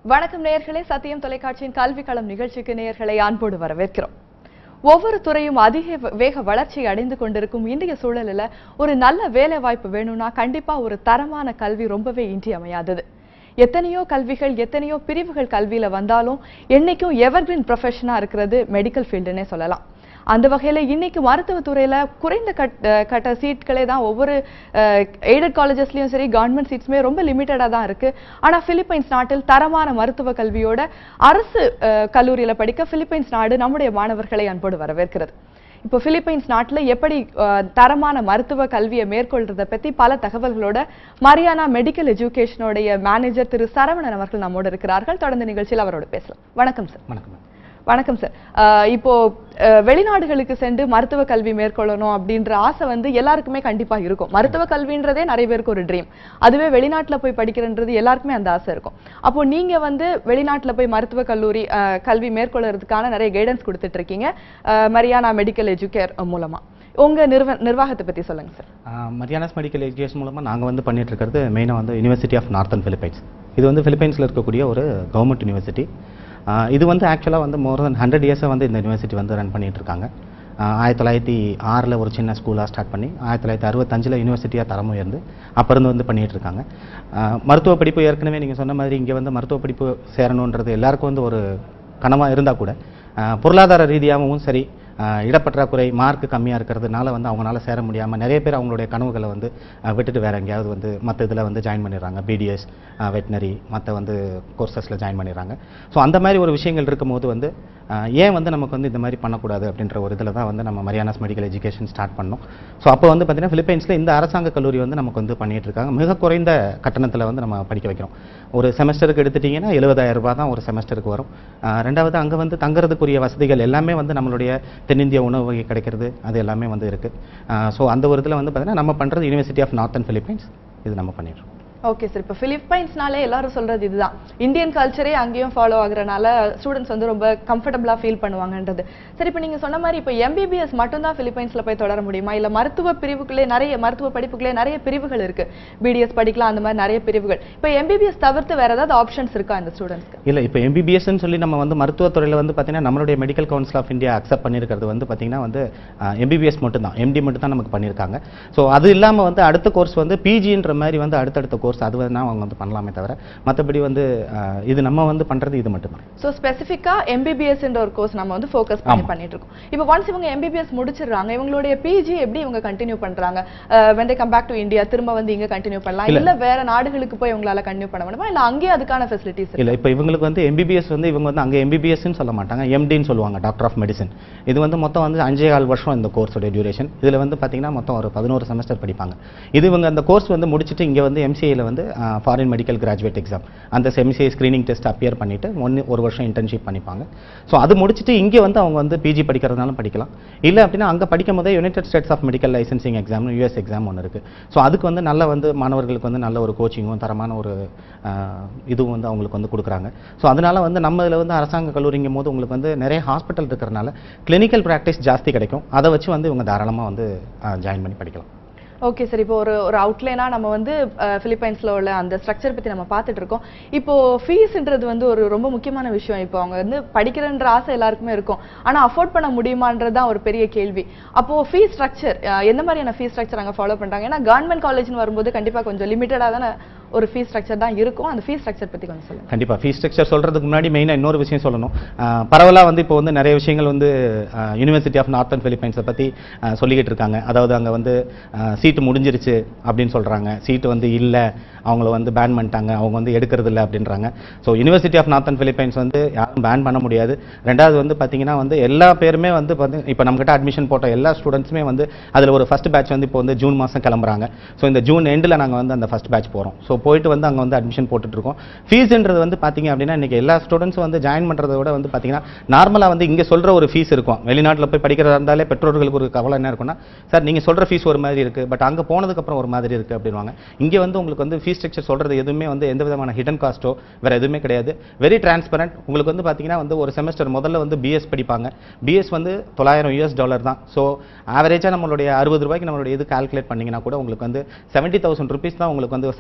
வணக்கம் நேயர்களே சத்தியம் தொலைக்காட்சியின் கல்வி களம் நிகழ்ச்சிக்கு நேயர்களை அன்போடு வரவேற்கிறோம் ஒவ்வொரு துறையும் அதிக வ- வேக வளர்ச்சி அடைந்து கொண்டிருக்கும் இன்றைய சூழலில் ஒரு நல்ல வேலை வாய்ப்பு வேணும்னா கண்டிப்பா ஒரு தரமான கல்வி ரொம்பவே இன்றியமையாதது எத்தனையோ கல்விகள் எத்தனையோ பிரிவுகள் கல்வியில வந்தாலும் என்னைக்கும் எவர்கிரீன் ப்ரொஃபஷனா இருக்கிறது மெடிக்கல் ஃபீல்டுன்னே சொல்லலாம் அந்த வகையில இன்னைக்கு மருத்துவத்துறையில குறைந்த கட் அஹ் கட்ட சீட்களே தான் ஒவ்வொரு எய்டட் காலேஜஸ்லயும் சரி கவர்மெண்ட் சீட்ஸுமே ரொம்ப லிமிட்டடா தான் இருக்கு ஆனா பிலிப்பைன்ஸ் நாட்டில் தரமான மருத்துவ கல்வியோட அரசு அஹ், கல்லூரியில படிக்க பிலிப்பைன்ஸ் நாடு நம்முடைய மாணவர்களை அன்போடு வரவேற்கிறது இப்போ பிலிப்பைன்ஸ் நாட்டுல எப்படி அஹ், தரமான மருத்துவ கல்வியை மேற்கொள்றத பத்தி பல தகவல்களோட மரியானா மெடிக்கல் எஜுகேஷனுடைய மேனேஜர் திரு சரவணன் அவர்கள் நம்மோடு இருக்கிறார்கள் தொடர்ந்து நிகழ்ச்சியில் அவரோட பேசலாம் வணக்கம் சார் வணக்கம் மேம். வணக்கம் சார் அஹ் இப்போ அஹ் வெளிநாடுகளுக்கு சென்று மருத்துவ கல்வி மேற்கொள்ளணும் அப்படின்ற ஆசை வந்து எல்லாருக்குமே கண்டிப்பா இருக்கும் மருத்துவ கல்வின்றதே நிறைய பேருக்கு ஒரு ட்ரீம் அதுவே வெளிநாட்டுல போய் படிக்கிறன்றது எல்லாருக்குமே அந்த ஆசை இருக்கும் அப்போ நீங்க வந்து வெளிநாட்டுல போய் மருத்துவ கல்லூரி அஹ், கல்வி மேற்கொள்றதுக்கான நிறைய கைடன்ஸ் கொடுத்துட்டு இருக்கீங்க அஹ், மரியானா மெடிக்கல் எஜுகேர் மூலமா உங்க நிறுவ நிர்வாகத்தை பத்தி சொல்லுங்க சார் ஆஹ் மரியானாஸ் மெடிக்கல் எஜுகேஷன் மூலமாக நாங்கள் வந்து பண்ணிட்டு இருக்கிறது மெயினாக வந்து யுனிவர்சிட்டி ஆஃப் நார்த்தன் பிலிப்பைன்ஸ் இது வந்து பிலிப்பைன்ஸில் இருக்கக்கூடிய ஒரு கவர்மெண்ட் யூனிவர்சிட்டி இது வந்து ஆக்சுவலாக வந்து மோர் தென் ஹண்ட்ரட் இயர்ஸாக வந்து இந்த யூனிவர்சிட்டி வந்து ரன் பண்ணிட்டு இருக்காங்க ஆஹ் ஆயிரத்தி தொள்ளாயிரத்தி ஆறில் ஒரு சின்ன ஸ்கூலாக ஸ்டார்ட் பண்ணி ஆயிரத்தி தொள்ளாயிரத்தி அறுபத்தஞ்சில் யூனிவர்சிட்டியாக தரம் உயர்ந்து அப்போ இருந்து வந்து பண்ணிட்டு இருக்காங்க ஆஹ் மருத்துவ படிப்பு ஏற்கனவே நீங்கள் சொன்ன மாதிரி இங்கே வந்து மருத்துவ படிப்பு சேரணுன்றது எல்லாருக்கும் வந்து ஒரு கனவாக இருந்தால் கூட ஆஹ் பொருளாதார ரீதியாகவும் சரி ஆஹ் இடப்பற்றாக்குறை மார்க் கம்மியாக இருக்கிறதுனால வந்து அவங்களால சேர முடியாமல் நிறைய பேர் அவங்களுடைய கனவுகளை வந்து ஆஹ் விட்டுட்டு வேற எங்கேயாவது வந்து மற்ற இதில் வந்து ஜாயின் பண்ணிடுறாங்க பிடிஎஸ் வெட்டினரி மற்ற வந்து கோர்சஸில் ஜாயின் பண்ணிடுறாங்க ஸோ அந்த மாதிரி ஒரு விஷயங்கள் இருக்கும்போது வந்து ஆஹ் ஏன் வந்து நமக்கு வந்து இந்த மாதிரி பண்ணக்கூடாது அப்படின்ற ஒரு இதில் தான் வந்து நம்ம மரியானாஸ் மெடிக்கல் எஜுகேஷன் ஸ்டார்ட் பண்ணோம் ஸோ அப்போ வந்து பார்த்தீங்கன்னா பிலிப்பைன்ஸில் இந்த அரசாங்க கல்லூரி வந்து நமக்கு வந்து பண்ணிட்டு இருக்காங்க மிக குறைந்த கட்டணத்தில் வந்து நம்ம படிக்க வைக்கிறோம் ஒரு செமஸ்டருக்கு எடுத்துட்டிங்கன்னா எழுபதாயிரம் ரூபாய் தான் ஒரு செமஸ்டருக்கு வரும் ஆஹ் ரெண்டாவது அங்கே வந்து தங்குறதுக்குரிய வசதிகள் எல்லாமே வந்து நம்மளுடைய தென்னிந்திய உணவு வகை கிடைக்கிறது அது எல்லாமே வந்து இருக்குது ஸோ அந்த ஒரு இதில் வந்து பார்த்தீங்கன்னா நம்ம பண்ணுறது யூனிவர்சிட்டி ஆஃப் நார்த்தன் பிலிப்பைன்ஸ் இது நம்ம பண்ணிடுறோம் ஓகே சார் இப்போ பிலிப்பைன்ஸ்னாலே எல்லாரும் சொல்றது இதுதான் இந்தியன் கல்ச்சரே அங்கேயும் ஃபாலோ ஆகுறனால ஸ்டூடெண்ட்ஸ் வந்து ரொம்ப கம்ஃபர்டபுளா ஃபீல் பண்ணுவாங்கன்றது சரி இப்போ நீங்க சொன்ன மாதிரி இப்போ எம்பிபிஎஸ் மட்டும்தான் பிலிப்பைன்ஸ்ல போய் தொடர முடியுமா இல்ல மருத்துவ பிரிவுக்குள்ளே நிறைய மருத்துவ படிப்புக்குள்ளே நிறைய பிரிவுகள் இருக்கு பிடிஎஸ் படிக்கலாம் அந்த மாதிரி நிறைய பிரிவுகள் இப்போ எம்பிபிஎஸ் தவிர்த்து வேற ஏதாவது ஆப்ஷன்ஸ் இருக்கா இந்த ஸ்டூடெண்ட்ஸ்க்கு இல்லை இப்போ எம்பிபிஎஸ்ன்னு சொல்லி நம்ம வந்து மருத்துவத்துறையில் வந்து பார்த்தீங்கன்னா நம்மளுடைய medical council of India accept பண்ணியிருக்கிறது வந்து பார்த்தீங்கன்னா வந்து எம்பிபிஎஸ் மட்டும் தான் எம்டி மட்டும் தான் நமக்கு பண்ணியிருக்காங்க ஸோ அது இல்லாமல் வந்து அடுத்த கோர்ஸ் வந்து பிஜின்ற மாதிரி வந்து அடுத்தடுத்த கோர்ஸ் அது வேணா அவங்க வந்து பண்ணலாமே தவிர மற்றபடி வந்து ஆஹ் இது நம்ம வந்து பண்ணுறது இது மட்டும் தான் ஸோ ஸ்பெசிஃபிக்கா எம்பிபிஎஸ்ன்ற ஒரு கோர்ஸ் நம்ம வந்து ஃபோக்கஸ் பண்ணி ஆமா. பண்ணிட்டு இருக்கோம் இப்போ ஒன்ஸ் இவங்க எம்பிபிஎஸ் முடிச்சிடுறாங்க இவங்களுடைய பிஜி எப்படி இவங்க கண்டினியூ பண்றாங்க when they come back to India திரும்ப வந்து இங்க கண்டினியூ பண்ணலாம் இல்ல. இல்ல வேற நாடுகளுக்கு போய் இவங்களால கண்டினியூ பண்ண முடியுமா இல்ல அங்கேயே அதுக்கான ஃபெசிலிட்டிஸ் இல்லை இப்போ இவங்களுக்கு வந்து எம்பிபிஎஸ் வந்து இவங்க வந்து அங்கே எம்பிபிஎஸ்ன்னு சொல்ல மாட்டாங்க எம்டின்னு சொல்லுவாங்க டாக்டர் ஆஃப் மெடிசன் இது வந்து மொத்தம் வந்து அஞ்சே கால் வருஷம் இந்த கோர்ஸோட டியூரேஷன் இதில் வந்து பார்த்தீங்கன்னா மொத்தம் ஒரு பதினோரு செமஸ்டர் படிப்பாங்க இது இவங்க அந்த கோர்ஸ் வந்து முடிச்சுட்டு இங்கே வந்து எம்சிஏல வந்து ஃபாரின் மெடிக்கல் கிராஜுவேட் எக்ஸாம் அந்த எம்சிஏ ஸ்க்ரீனிங் டெஸ்ட் அப்பியர் பண்ணிட்டு ஒன்று ஒரு வருஷம் இன்டர்ன்ஷிப் பண்ணிப்பாங்க ஸோ அது முடிச்சுட்டு இங்கே வந்து அவங்க வந்து பிஜி படிக்கிறதுனாலும் படிக்கலாம் இல்லை அப்படின்னா அங்கே படிக்கும் போதே United States of medical licensing exam US exam ஒன்று இருக்குது ஸோ அதுக்கு வந்து நல்ல வந்து மாணவர்களுக்கு வந்து நல்ல ஒரு கோச்சிங்கும் தரமான ஒரு ஆஹ், இதுவும் வந்து அவங்களுக்கு வந்து கொடுக்குறாங்க ஸோ அதனால வந்து நம்ம இதில் வந்து அரசாங்க கல்லூரிங்கும் போது உங்களுக்கு வந்து நிறைய ஹாஸ்பிட்டல் இருக்கிறனால கிளினிக்கல் ப்ராக்டிஸ் ஜாஸ்தி கிடைக்கும் அதை வச்சு வந்து இவங்க தாராளமாக வந்து ஜாயின் பண்ணி படிக்கலாம் ஓகே சார் இப்போ ஒரு ஒரு அவுட்லைனா நம்ம வந்து அஹ், பிலிப்பைன்ஸ்ல உள்ள அந்த ஸ்ட்ரக்சர் பத்தி நம்ம பார்த்துட்டு இருக்கோம் இப்போ ஃபீஸ்ன்றது வந்து ஒரு ரொம்ப முக்கியமான விஷயம் இப்போ அவங்க வந்து படிக்கிறன்ற ஆசை எல்லாருக்குமே இருக்கும் ஆனா அஃபோர்ட் பண்ண முடியுமான்றது தான் ஒரு பெரிய கேள்வி அப்போ ஃபீஸ் ஸ்ட்ரக்சர் எந்த மாதிரியான ஃபீஸ் ஸ்ட்ரக்சர் அங்க ஃபாலோ பண்றாங்க ஏன்னா கவர்மெண்ட் காலேஜ்னு வரும்போது கண்டிப்பா கொஞ்சம் லிமிட்டடா தானே ஒரு ஃபீஸ் ஸ்ட்ரக்சர் தான் இருக்கும் அந்த ஃபீஸ் ஸ்ட்ரக்சர் பத்தி கொஞ்சம் சொல்லுங்க கண்டிப்பாக ஃபீஸ் ஸ்ட்ரக்சர் சொல்கிறதுக்கு முன்னாடி மெயினாக இன்னொரு விஷயம் சொல்லணும் பரவலாக வந்து இப்போ வந்து நிறைய விஷயங்கள் வந்து யூனிவர்சிட்டி ஆஃப் நார்த்தன் பிலிப்பைன்ஸை பற்றி சொல்லிக்கிட்டு இருக்காங்க அதாவது அங்கே வந்து சீட்டு முடிஞ்சிருச்சு அப்படின்னு சொல்கிறாங்க சீட்டு வந்து இல்லை அவங்கள வந்து பேன் பண்ணிட்டாங்க அவங்க வந்து எடுக்கிறது இல்லை அப்படின்றாங்க so university of northern Philippines வந்து யாரும் பேன் பண்ண முடியாது ரெண்டாவது வந்து பார்த்தீங்கன்னா வந்து எல்லா பேருமே வந்து பார்த்து இப்போ நம்மகிட்ட அட்மிஷன் போட்ட எல்லா ஸ்டூடெண்ட்ஸுமே வந்து அதில் ஒரு ஃபஸ்ட் பேட்ச் வந்து இப்போ வந்து ஜூன் மாதம் கிளம்புறாங்க ஸோ இந்த ஜூன் எண்டில் நாங்கள் வந்து அந்த ஃபஸ்ட் பேட்ச் போகிறோம் ஸோ போயிட்டு வந்து அங்கே வந்து அட்மிஷன் போட்டுட்டு இருக்கோம் ஃபீஸ்ன்றது வந்து பார்த்தீங்க அப்படின்னா இன்றைக்கி எல்லா ஸ்டூடெண்ட்ஸும் வந்து ஜாயின் பண்ணுறத விட வந்து பார்த்தீங்கன்னா நார்மலாக வந்து இங்கே சொல்கிற ஒரு ஃபீஸ் இருக்கும் வெளிநாட்டில் போய் படிக்கிறதா இருந்தாலே பெற்றோர்களுக்கு ஒரு கவலை என்ன இருக்குன்னா சார் நீங்கள் சொல்கிற ஃபீஸ் ஒரு மாதிரி இருக்குது பட் அங்கே போனதுக்கப்புறம் ஒரு மாதிரி இருக்குது அப்படின்வாங்க இங்கே வந்து உங்களுக்கு வந்து ஃபீஸ் ஸ்ட்ரக்சர் சொல்கிறது எதுவுமே வந்து எந்த விதமான ஹிடன் காஸ்ட்டோ வேறு எதுவுமே கிடையாது வெரி டிரான்ஸ்பரண்ட் உங்களுக்கு வந்து பார்த்தீங்கன்னா வந்து ஒரு செமஸ்டர் முதல்ல வந்து பிஎஸ் படிப்பாங்க பிஎஸ் வந்து தொள்ளாயிரம் யூஎஸ் டாலர் தான் ஸோ ஆவரேஜாக நம்மளுடைய அறுபது ரூபாய்க்கு நம்மளுடைய இது கால்குலேட் பண்ணிங்கன்னா கூட உங்களுக்கு வந்து செவன்ட்டி தௌசண்ட் ருபீஸ் தான் உங்களுக்கு வந்து செமஸ்டர் ஃபீஸ்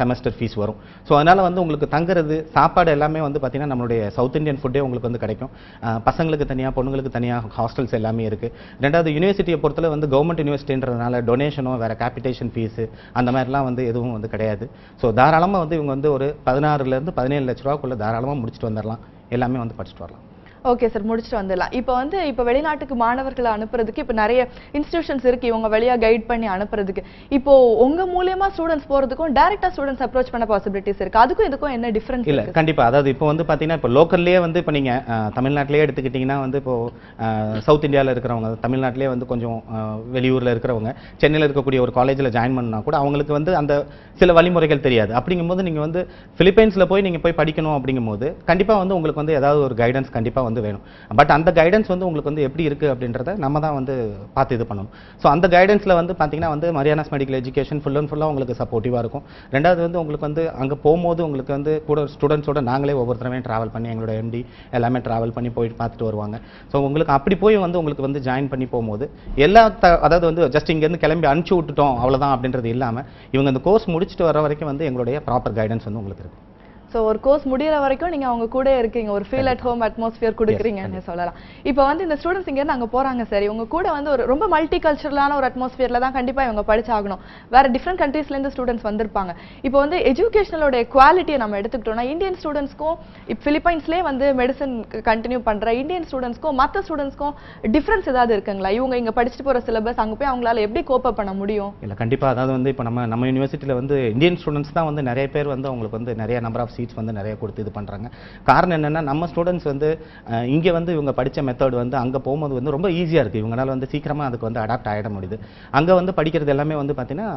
ஃபீஸ் வரும் ஸோ அதனால் வந்து உங்களுக்கு தங்குறது சாப்பாடு எல்லாமே வந்து பார்த்தீங்கன்னா நம்மளுடைய சவுத் இந்தியன் ஃபுட்டே உங்களுக்கு வந்து கிடைக்கும் அஹ் பசங்களுக்கு தனியாக பொண்ணுங்களுக்கு தனியாக ஹாஸ்டல்ஸ் எல்லாமே இருக்குது ரெண்டாவது யூனிவர்சிட்டியை பொறுத்தல வந்து கவர்மெண்ட் யூனிவர்சிட்டின்றதுனால டொனேஷனோ வேறு கேபிட்டேஷன் ஃபீஸு அந்த மாதிரிலாம் வந்து எதுவும் வந்து கிடையாது ஸோ தாராளமாக வந்து இவங்க வந்து ஒரு பதினாறுலேருந்து பதினேழு லட்ச ரூபாக்குள்ளே தாராளமாக முடிச்சுட்டு வந்துடலாம் எல்லாமே வந்து படிச்சுட்டு வரலாம் ஓகே சார் முடிச்சுட்டு வந்துடலாம் இப்போ வந்து இப்போ வெளிநாட்டுக்கு மாணவர்களை அனுப்புறதுக்கு இப்போ நிறைய இன்ஸ்டிடியூஷன்ஸ் இருக்கு இவங்க வழியா கைட் பண்ணி அனுப்புறதுக்கு இப்போ உங்க மூலியமா ஸ்டூடெண்ட்ஸ் போறதுக்கும் டைரக்டா ஸ்டூடெண்ட்ஸ் அப்ரோச் பண்ண பாசிபிலிட்டிஸ் இருக்கு அதுக்கும் இதுக்கும் என்ன டிஃபரன்ஸ் இல்ல கண்டிப்பா அதாவது இப்போ வந்து பாத்தீங்கன்னா இப்போ லோக்கல்லே வந்து இப்போ நீங்க அஹ், தமிழ்நாட்டிலே எடுத்துக்கிட்டிங்கன்னா வந்து இப்போ அஹ், சவுத் இந்தியாவில் இருக்கிறவங்க தமிழ்நாட்டிலே வந்து கொஞ்சம் அஹ், வெளியூர்ல இருக்கிறவங்க சென்னையில் இருக்கக்கூடிய ஒரு காலேஜில் ஜாயின் பண்ணா கூட அவங்களுக்கு வந்து அந்த சில வழிமுறைகள் தெரியாது அப்படிங்கும்போது நீங்க வந்து பிலிப்பைன்ஸ்ல போய் நீங்க போய் படிக்கணும் அப்படிங்கும்போது கண்டிப்பா வந்து உங்களுக்கு வந்து ஏதாவது ஒரு கைடன்ஸ் கண்டிப்பா வந்து வேணும் பட் அந்த கைடன்ஸ் வந்து உங்களுக்கு வந்து எப்படி இருக்கு அப்படின்றத நம்ம தான் வந்து பார்த்து இது பண்ணணும் ஸோ அந்த கைடன்ஸ்ல வந்து பாத்தீங்கன்னா வந்து Marianas medical education full and ஃபுல்லாக உங்களுக்கு சப்போர்ட்டிவாக இருக்கும் ரெண்டாவது வந்து உங்களுக்கு வந்து அங்கே போகும்போது உங்களுக்கு வந்து கூட ஸ்டூடெண்ட்ஸோட நாங்களே ஒவ்வொருத்தரமே ட்ராவல் பண்ணி எங்களோட எம்டி எல்லாமே ட்ராவல் பண்ணி போயிட்டு பார்த்துட்டு வருவாங்க ஸோ உங்களுக்கு அப்படி போய் வந்து உங்களுக்கு வந்து ஜாயின் பண்ணி போகும்போது எல்லா த- அதாவது வந்து ஜஸ்ட் இங்கேருந்து கிளம்பி அனுப்பிச்சு விட்டுட்டோம் அவ்வளவுதான் அப்படின்றது இல்லாமல் இவங்க அந்த கோர்ஸ் முடிச்சுட்டு வர வரைக்கும் வந்து எங்களுடைய ப்ராப்பர் கைடன்ஸ் வந்து உங்களுக்கு இருக்கும் சோ ஒரு கோர்ஸ் முடியற வரைக்கும் நீங்க அவங்க கூட இருக்கீங்க ஒரு ஃபீல் அட் ஹோம் அட்மாஸ்பியர் கொடுக்குறீங்கன்னு சொல்லலாம் இப்போ வந்து இந்த ஸ்டூடெண்ட்ஸ் இங்க இருந்து அங்க போறாங்க சரி இவங்க கூட வந்து ஒரு ரொம்ப மல்டி கல்ச்சரலான ஒரு அட்மாஸ்பியர்ல தான் கண்டிப்பா இவங்க படிச்சாகணும் வேற டிஃப்ரெண்ட் கண்ட்ரீஸ்ல இருந்து ஸ்டூடெண்ட்ஸ் வந்திருப்பாங்க இப்போ வந்து எஜுகேஷனலோட குவாலிட்டியை நம்ம எடுத்துக்கிட்டோம்னா இந்தியன் ஸ்டூடெண்ட்ஸ்க்கும் இப்போ பிலிப்பைன்ஸ்லேயே வந்து மெடிசன் கண்டினியூ பண்ற இந்தியன் ஸ்டூடெண்ட்ஸ்க்கும் மற்ற ஸ்டூடெண்ட்ஸ்க்கும் டிஃப்ரென்ஸ் ஏதாவது இருக்குங்களா இவங்க இங்க படிச்சுட்டு போற சிலபஸ் அங்க போய் அவங்களால எப்படி கோப் பண்ண முடியும் இல்லை கண்டிப்பாக அதாவது வந்து இப்போ நம்ம நம்ம யூனிவர்சிட்டியில் வந்து இந்தியன் ஸ்டூடெண்ட்ஸ் தான் வந்து நிறைய பேர் வந்து அவங்களுக்கு வந்து நிறைய நம்பர் ஆஃப் சீட்ஸ் வந்து நிறைய கொடுத்து இது பண்ணுறாங்க காரணம் என்னென்னா நம்ம ஸ்டூடெண்ட்ஸ் வந்து இங்கே வந்து இவங்க படித்த மெத்தட் வந்து அங்கே போகும்போது வந்து ரொம்ப ஈஸியாக இருக்குது இவங்களால வந்து சீக்கிரமாக அதுக்கு வந்து அடாப்ட் ஆகிட முடியுது அங்கே வந்து படிக்கிறது எல்லாமே வந்து பார்த்தீங்கன்னா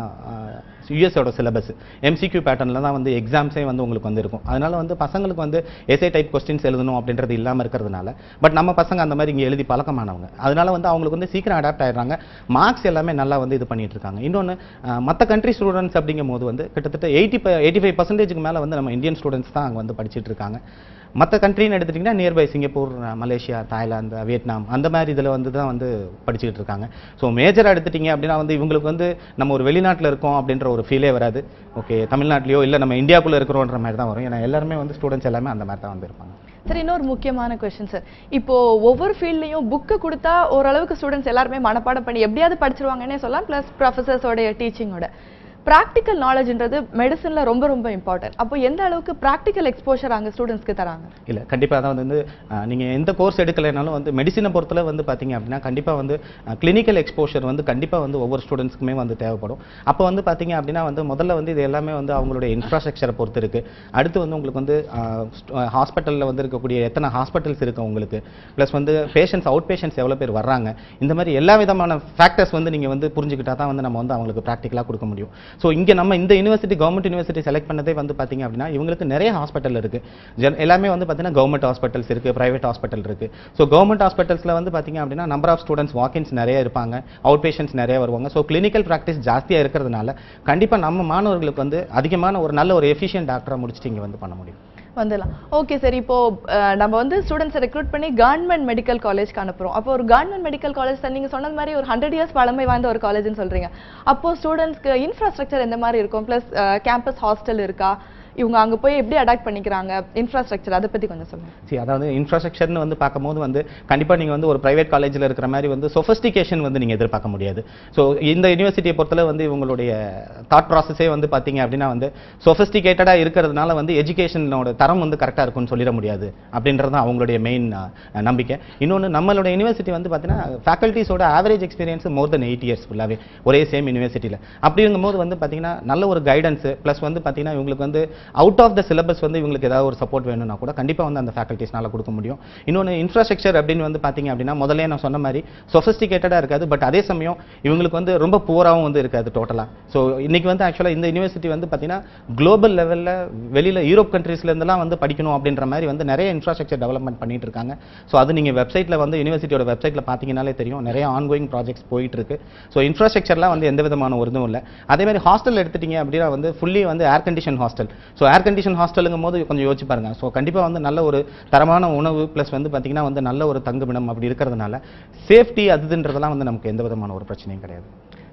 யூஎஸோட சிலபஸ் எம்சிக்யூ பேட்டர்னில் தான் வந்து எக்ஸாம்ஸே வந்து உங்களுக்கு வந்து இருக்கும் அதனால வந்து பசங்களுக்கு வந்து எஸ்ஏ டைப் கொஸ்டின்ஸ் எழுதணும் அப்படின்றது இல்லாமல் இருக்கிறதுனால பட் நம்ம பசங்க அந்த மாதிரி இங்கே எழுதி பழக்கமானவங்க அதனால வந்து அவங்களுக்கு வந்து சீக்கிரம் அடாப்ட் ஆயிடுறாங்க மார்க்ஸ் எல்லாமே நல்லா வந்து இது பண்ணிட்டு இருக்காங்க இன்னொன்று மற்ற கண்ட்ரி ஸ்டூடெண்ட்ஸ் அப்படிங்கும் போது வந்து கிட்டத்தட்ட எயிட்டி எயிட்டி ஃபைவ் பர்சன்டேஜுக்கு மேலே வந்து நம்ம இந்தியன் ஸ்டூடெண்ட்ஸ் தான் அங்கே வந்து படிச்சிட்டு இருக்காங்க மற்ற கண்ட்ரின்னு எடுத்துட்டிங்கன்னா நியர்பை சிங்கப்பூர் அஹ், மலேசியா தாய்லாந்து வியட்நாம் அந்த மாதிரி இதில் வந்து தான் வந்து படிச்சுக்கிட்டு இருக்காங்க ஸோ மேஜராக எடுத்துட்டீங்க அப்படின்னா வந்து இவங்களுக்கு வந்து நம்ம ஒரு வெளிநாட்டில் இருக்கோம் அப்படின்ற ஒரு ஃபீலே வராது ஓகே தமிழ்நாட்டிலையோ இல்லை நம்ம இந்தியாக்குள்ளே இருக்கிறோன்ற மாதிரி தான் வரும் ஏன்னா எல்லாருமே வந்து ஸ்டூடெண்ட்ஸ் எல்லாமே அந்த மாதிரி தான் வந்து இருப்பாங்க சரி இன்னொரு முக்கியமான கொஸ்டின் சார் இப்போ ஒவ்வொரு ஃபீல்ட்லயும் புக்கு கொடுத்தா ஓரளவுக்கு ஸ்டூடெண்ட்ஸ் எல்லாருமே மனப்பாடம் பண்ணி எப்படியாவது படிச்சிருவாங்கன்னே சொல்லலாம் ப்ளஸ் ப்ரொஃபசர்ஸோடைய டீச்சிங்கோட ப்ராக்டிக்கல் நாலேஜ்ன்றது மெடிசன்ல ரொம்ப ரொம்ப இம்பார்ட்டன்ட் அப்போ எந்த அளவுக்கு ப்ராக்டிக்கல் எக்ஸ்போஷர் அங்க ஸ்டூடெண்ட்ஸ்க்கு தராங்க இல்லை கண்டிப்பாக அதான் வந்து அஹ், நீங்க எந்த கோர்ஸ் எடுக்கலைனாலும் வந்து மெடிசினை பொறுத்தல வந்து பார்த்தீங்க அப்படின்னா கண்டிப்பா வந்து கிளினிக்கல் எக்ஸ்போஷர் வந்து கண்டிப்பா வந்து ஒவ்வொரு ஸ்டூடெண்ட்ஸ்க்குமே வந்து தேவைப்படும் அப்போ வந்து பார்த்தீங்க அப்படின்னா வந்து முதல்ல வந்து இது எல்லாமே வந்து அவங்களுடைய இன்ஃப்ராஸ்ட்ரக்சரை பொறுத்து இருக்கு அடுத்து வந்து உங்களுக்கு வந்து ஹாஸ்பிட்டலில் வந்து இருக்கக்கூடிய எத்தனை ஹாஸ்பிட்டல்ஸ் இருக்கு உங்களுக்கு ப்ளஸ் வந்து பேஷண்ட்ஸ் அவுட் பேஷண்ட்ஸ் எவ்வளோ பேர் வர்றாங்க இந்த மாதிரி எல்லா விதமான ஃபேக்டர்ஸ் வந்து நீங்க வந்து புரிஞ்சுக்கிட்டா தான் வந்து நம்ம வந்து அவங்களுக்கு ப்ராக்டிக்கலாக கொடுக்க முடியும் ஸோ இங்கே நம்ம இந்த யூனிவர்சிட்டி கவர்மெண்ட் யூனிவர்சிட்டி செலக்ட் பண்ணதே வந்து பார்த்தீங்க அப்படின்னா இவங்களுக்கு நிறைய ஹாஸ்பிட்டல் இருக்கு ஜென் எல்லாமே வந்து பார்த்தீங்கன்னா கவர்மெண்ட் ஹாஸ்பிட்டல்ஸ் இருக்கு பிரைவேட் ஹாஸ்பிட்டல் இருக்கு ஸோ கவர்மெண்ட் ஹாஸ்பிட்டல்ஸில் வந்து பார்த்தீங்க அப்படின்னா நம்பர் ஆஃப் ஸ்டூடெண்ட்ஸ் வாக்கின்ஸ் நிறைய இருப்பாங்க அவுட் பேஷண்ட்ஸ் நிறைய வருவாங்க ஸோ கிளினிக்கல் ப்ராக்டிஸ் ஜாஸ்தியாக இருக்கிறதுனால கண்டிப்பாக நம்ம மாணவர்களுக்கு வந்து அதிகமான ஒரு நல்ல ஒரு எஃபிஷியன்ட் டாக்டரை முடிச்சுட்டு இங்கே வந்து பண்ண முடியும் வந்துடலாம் ஓகே சார் இப்போ அஹ், நம்ம வந்து ஸ்டூடெண்ட்ஸை ரெக்ரூட் பண்ணி கவர்மெண்ட் மெடிக்கல் காலேஜ்க்கு அனுப்புறோம் அப்போ ஒரு கவர்மெண்ட் மெடிக்கல் காலேஜ் நீங்க சொன்னது மாதிரி ஒரு ஹண்ட்ரட் இயர்ஸ் பழமை வாய்ந்த ஒரு காலேஜ்னு சொல்றீங்க அப்போ ஸ்டூடெண்ட்ஸ்க்கு இன்ஃப்ராஸ்ட்ரக்சர் எந்த மாதிரி இருக்கும் ப்ளஸ் கேம்பஸ் ஹாஸ்டல் இருக்கா இவங்க அங்க போய் எப்படி அடாப்ட் பண்ணிக்கிறாங்க இன்ஃப்ராஸ்ட்ரக்சர் அதை பத்தி கொஞ்சம் சொல்லுங்க சரி அதாவது இன்ஃப்ராஸ்ட்ரக்சர்னு வந்து பார்க்கும்போது வந்து கண்டிப்பாக நீங்கள் வந்து ஒரு பிரைவேட் காலேஜில் இருக்கிற மாதிரி வந்து சொஃபஸ்டிகேஷன் வந்து நீங்கள் எதிர்பார்க்க முடியாது ஸோ இந்த யூனிவர்சிட்டியை பொறுத்தல வந்து இவங்களுடைய தாட் ப்ராசஸே வந்து பார்த்தீங்க அப்படின்னா வந்து சொஃபஸ்டிகேட்டடாக இருக்கிறதுனால வந்து எஜுகேஷனோட தரம் வந்து கரெக்டாக இருக்கும்னு சொல்லிட முடியாது அப்படின்றது தான் அவங்களுடைய மெயின் நம்பிக்கை இன்னொன்று நம்மளோட யூனிவர்சிட்டி வந்து பார்த்தீங்கன்னா ஃபேக்கல்ட்டிஸோட average experience more than eight years ஃபுல்லாகவே ஒரே சேம் யூனிவர்சிட்டியில் அப்படிங்கும்போது வந்து பார்த்தீங்கன்னா நல்ல ஒரு கைடன்ஸ் ப்ளஸ் வந்து பார்த்தீங்கன்னா இவங்களுக்கு வந்து அவுட் ஆஃப் த சிலபஸ் வந்து இவங்களுக்கு ஏதாவது ஒரு சப்போர்ட் வேணும்னா கூட கண்டிப்பாக வந்து அந்த ஃபேக்கல்ட்டிஸ்னால கொடுக்க முடியும் இன்னொன்று இன்ஃப்ராஸ்ட்ரக்சர் அப்படின்னு வந்து பார்த்தீங்க அப்படின்னா முதல்ல நான் சொன்ன மாதிரி சொஃபஸ்டிகேட்டடாக இருக்காது பட் அதே சமயம் இவங்களுக்கு வந்து ரொம்ப புவராகவும் வந்து இருக்காது டோட்டலாக ஸோ இன்னைக்கு வந்து ஆக்சுவலாக இந்த யூனிவர்சிட்டி வந்து பார்த்தீங்கன்னா குளோபல் லெவலில் வெளியில் யூரோப் கண்ட்ரீஸ்ல இருந்தெல்லாம் வந்து படிக்கணும் அப்படின்ற மாதிரி வந்து நிறைய இன்ஃப்ராஸ்ட்ரக்சர் டெவலப்மெண்ட் பண்ணிட்டு இருக்காங்க ஸோ அது நீங்கள் வெப்சைட்டில் வந்து யூனிவர்சிட்டியோட வெப்சைட்டில் பார்த்தீங்கனாலே தெரியும் நிறைய ஆன்கோயிங் ப்ராஜெக்ட்ஸ் போயிட்டு இருக்கு ஸோ இன்ஃப்ராஸ்ட்ரக்சர்லாம் வந்து எந்த விதமான ஒரு இதுவும் இல்லை அதே மாதிரி ஹாஸ்டல் எடுத்துட்டீங்க அப்படின்னா வந்து ஃபுல்லி வந்து air condition hostel so air condition ஹாஸ்டலுங்கும் போது கொஞ்சம் யோசிச்சு பாருங்க ஸோ கண்டிப்பாக வந்து நல்ல ஒரு தரமான உணவு ப்ளஸ் வந்து பார்த்தீங்கன்னா வந்து நல்ல ஒரு தங்குமிடம் அப்படி இருக்கிறதுனால சேஃப்டி அதுன்றதெல்லாம் வந்து நமக்கு எந்த விதமான ஒரு பிரச்சனையும் கிடையாது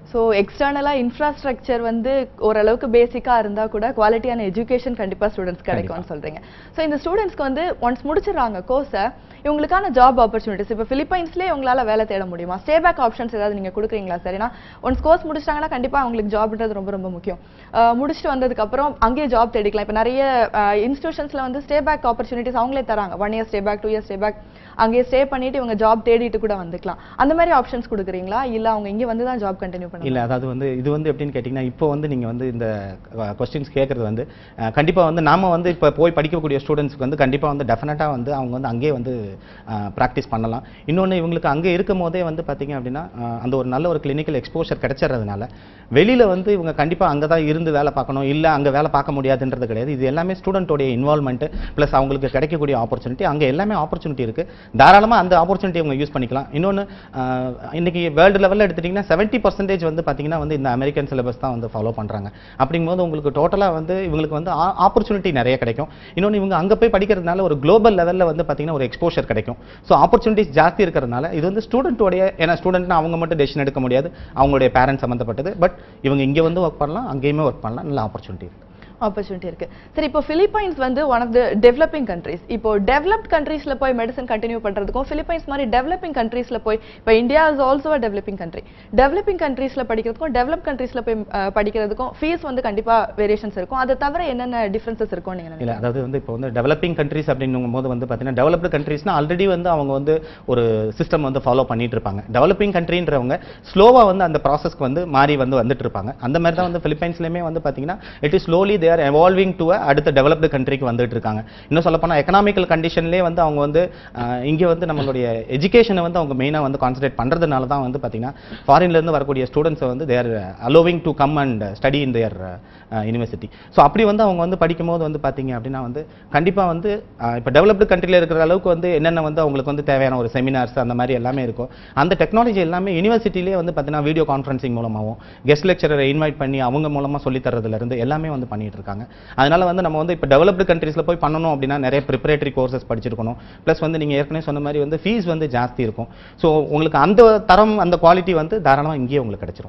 ஸோ எக்ஸ்டர்னலாக இன்ஃப்ராஸ்ட்ரக்சர் வந்து ஓரளவுக்கு பேசிக்காக இருந்தால் கூட குவாலிட்டியான எஜுகேஷன் கண்டிப்பாக ஸ்டூடெண்ட்ஸ் கிடைக்கும்னு சொல்கிறீங்க ஸோ இந்த ஸ்டூடெண்ட்ஸ்க்கு வந்து ஒன்ஸ் முடிச்சிடுறாங்க கோர்ஸை இவங்களுக்கான ஜாப் ஆப்பர்ச்சுனிட்டிஸ் இப்போ பிலிப்பைன்ஸ்லேயே உங்களால் வேலை தேட முடியுமா ஸ்டே பேக் ஆப்ஷன்ஸ் ஏதாவது நீங்கள் கொடுக்குறீங்களா சார் ஏன்னா ஒன்ஸ் கோர்ஸ் முடிச்சிட்டாங்கன்னா கண்டிப்பாக அவங்களுக்கு ஜாப்ன்றது ரொம்ப ரொம்ப முக்கியம் அஹ் முடிச்சுட்டு வந்ததுக்கப்புறம் அங்கேயே ஜாப் தேடிக்கலாம் இப்போ நிறைய இன்ஸ்டியூஷன்ஸில் வந்து ஸ்டே பேக் ஆப்பர்ச்சுனிட்டிஸ் அவங்களே தராங்க one year stay back two year stay back அங்கேயே ஸ்டே பண்ணிட்டு இவங்க ஜாப் தேடிட்டு கூட வந்துக்கலாம் அந்த மாதிரி ஆப்ஷன்ஸ் கொடுக்குறீங்களா இல்லை அவங்க இங்கே வந்து தான் ஜாப் கண்டினியூ பண்ணணும் இல்ல அதாவது வந்து இது வந்து எப்படின்னு கேட்டிங்கன்னா இப்போ வந்து நீங்க வந்து இந்த கொஸ்டின்ஸ் கேட்குறது வந்து அஹ், கண்டிப்பா வந்து நாம வந்து இப்போ போய் படிக்கக்கூடிய ஸ்டூடெண்ட்ஸ்க்கு வந்து கண்டிப்பா வந்து டெஃபினட்டாக வந்து அவங்க வந்து அங்கேயே வந்து ப்ராக்டிஸ் பண்ணலாம் இன்னொன்று இவங்களுக்கு அங்கே இருக்கும் போதே வந்து பார்த்தீங்க அப்படின்னா அஹ், அந்த ஒரு நல்ல ஒரு கிளினிக்கல் எக்ஸ்போஷர் கிடைச்சிடுறதுனால வெளியில வந்து இவங்க கண்டிப்பா அங்கே தான் இருந்து வேலை பார்க்கணும் இல்லை அங்கே வேலை பார்க்க முடியாதுன்றது கிடையாது இது எல்லாமே ஸ்டூடெண்ட்டோடைய இன்வால்மெண்ட் ப்ளஸ் அவங்களுக்கு கிடைக்கக்கூடிய ஆப்பர்ச்சுனிட்டி அங்கே எல்லாமே ஆப்பர்ச்சுனிட்டி இருக்கு தாராளமாக அந்த ஆப்பர்ச்சுனிட்டி அவங்க யூஸ் பண்ணிக்கலாம் இன்னொன்று இன்னைக்கு வேர்ல்டு லெவலில் எடுத்துட்டிங்கன்னா செவன்ட்டி பர்சன்டேஜ் வந்து பார்த்தீங்கன்னா வந்து இந்த அமெரிக்கன் சிலபஸ் தான் வந்து ஃபாலோ பண்ணுறாங்க அப்படிங்கும்போது உங்களுக்கு டோட்டலாக வந்து இவங்களுக்கு வந்து ஆப்பர்ச்சுனிட்டி நிறைய கிடைக்கும் இன்னொன்று இவங்க அங்கே போய் படிக்கிறதுனால ஒரு குளோபல் லெவலில் வந்து பார்த்தீங்கன்னா ஒரு எக்ஸ்போஷர் கிடைக்கும் ஸோ ஆப்பர்ச்சுனிட்டிஸ் ஜாஸ்தி இருக்கிறதுனால இது வந்து ஸ்டூடெண்ட்டோடைய ஏன்னா ஸ்டூடெண்ட்னா அவங்க மட்டும் டெசிஷன் எடுக்க முடியாது அவங்களுடைய பேரண்ட்ஸ் சம்மந்தப்பட்டது பட் இவங்க இங்கே வந்து ஒர்க் பண்ணலாம் அங்கேயுமே ஒர்க் பண்ணலாம் நல்ல ஆப்பர்ச்சுனிட்டி இருக்கு ஆப்பர்ச்சுனிட்டி இருக்கு சரி இப்போ பிலிப்பைன்ஸ் வந்து one of the developing countries இப்போ டெவலப்ட் கண்ட்ரீஸ்ல போய் மெடிசன் கண்டினியூ பண்றதுக்கும் பிலிப்பைன்ஸ் மாதிரி டெவலப்பிங் கண்ட்ரீஸ்ல போய் இப்போ India is also a developing country developing கண்ட்ரீஸ்ல படிக்கிறதுக்கும் டெவலப் கண்ட்ரீஸ்ல போய் அஹ், படிக்கிறதுக்கும் ஃபீஸ் வந்து கண்டிப்பா வேரியேஷன்ஸ் இருக்கும் அதை தவிர என்னென்ன டிஃபரன்சஸ் இருக்கும் நீங்க நினைக்கிறீங்க இல்ல அதாவது வந்து இப்போ வந்து டெவலப்பிங் கண்ட்ரீஸ் அப்படின்னும் போது வந்து பார்த்தீங்கன்னா டெவலப்டு கண்ட்ரீஸ்னா ஆல்ரெடி வந்து அவங்க வந்து ஒரு சிஸ்டம் வந்து ஃபாலோ பண்ணிட்டு இருப்பாங்க டெவலப்பிங் கண்ட்ரின்றவங்க ஸ்லோவா வந்து அந்த ப்ராசஸ்க்கு வந்து மாறி வந்து வந்துட்டு இருப்பாங்க அந்த மாதிரி தான் வந்து பிலிப்பைன்ஸ்லயுமே வந்து பார்த்தீங்கன்னா it is slowly there evolving to அடுத்த டெவலப்டு கண்ட்ரிக்கு வந்துட்டு இருக்காங்க இன்னும் சொல்ல போனால் எக்கனாமிக்கல் கண்டிஷன்லேயே வந்து அவங்க வந்து அஹ், இங்க வந்து நம்மளுடைய எஜுகேஷனை வந்து அவங்க மெயினா வந்து கான்சன்ட்ரேட் பண்றதுனால தான் வந்து பார்த்தீங்கன்னா ஃபாரின்ல இருந்து வரக்கூடிய ஸ்டூடெண்ட்ஸை வந்து there allowing to come and study in their university so அப்படி வந்து அவங்க வந்து படிக்கும்போது வந்து பார்த்தீங்க அப்படின்னா வந்து கண்டிப்பாக வந்து இப்போ டெவலப்டு கண்ட்ரியில் இருக்கிற அளவுக்கு வந்து என்னென்ன வந்து அவங்களுக்கு வந்து தேவையான ஒரு செமினார்ஸ் அந்த மாதிரி எல்லாமே இருக்கும் அந்த டெக்னாலஜி எல்லாமே யூனிவர்சிட்டிலேயே வந்து பார்த்தீங்கன்னா வீடியோ கான்ஃபரன்சிங் மூலமாகவும் கெஸ்ட் லெக்சரரை இன்வைட் பண்ணி அவங்க மூலமாக சொல்லி தரதுல இருந்து எல்லாமே வந்து பண்ணிட்டு இருக்காங்க அதனால வந்து நம்ம வந்து இப்போ டெவலப்டு கண்ட்ரீஸில் போய் பண்ணணும் அப்படின்னா நிறைய ப்ரிப்பரேட்டரி கோர்சஸ் படிச்சிருக்கணும் ப்ளஸ் வந்து நீங்கள் ஏற்கனவே சொன்ன மாதிரி வந்து ஃபீஸ் வந்து ஜாஸ்தி இருக்கும் ஸோ உங்களுக்கு அந்த தரம் அந்த குவாலிட்டி வந்து தாராளமாக இங்கேயே உங்களுக்கு கிடைச்சிரும்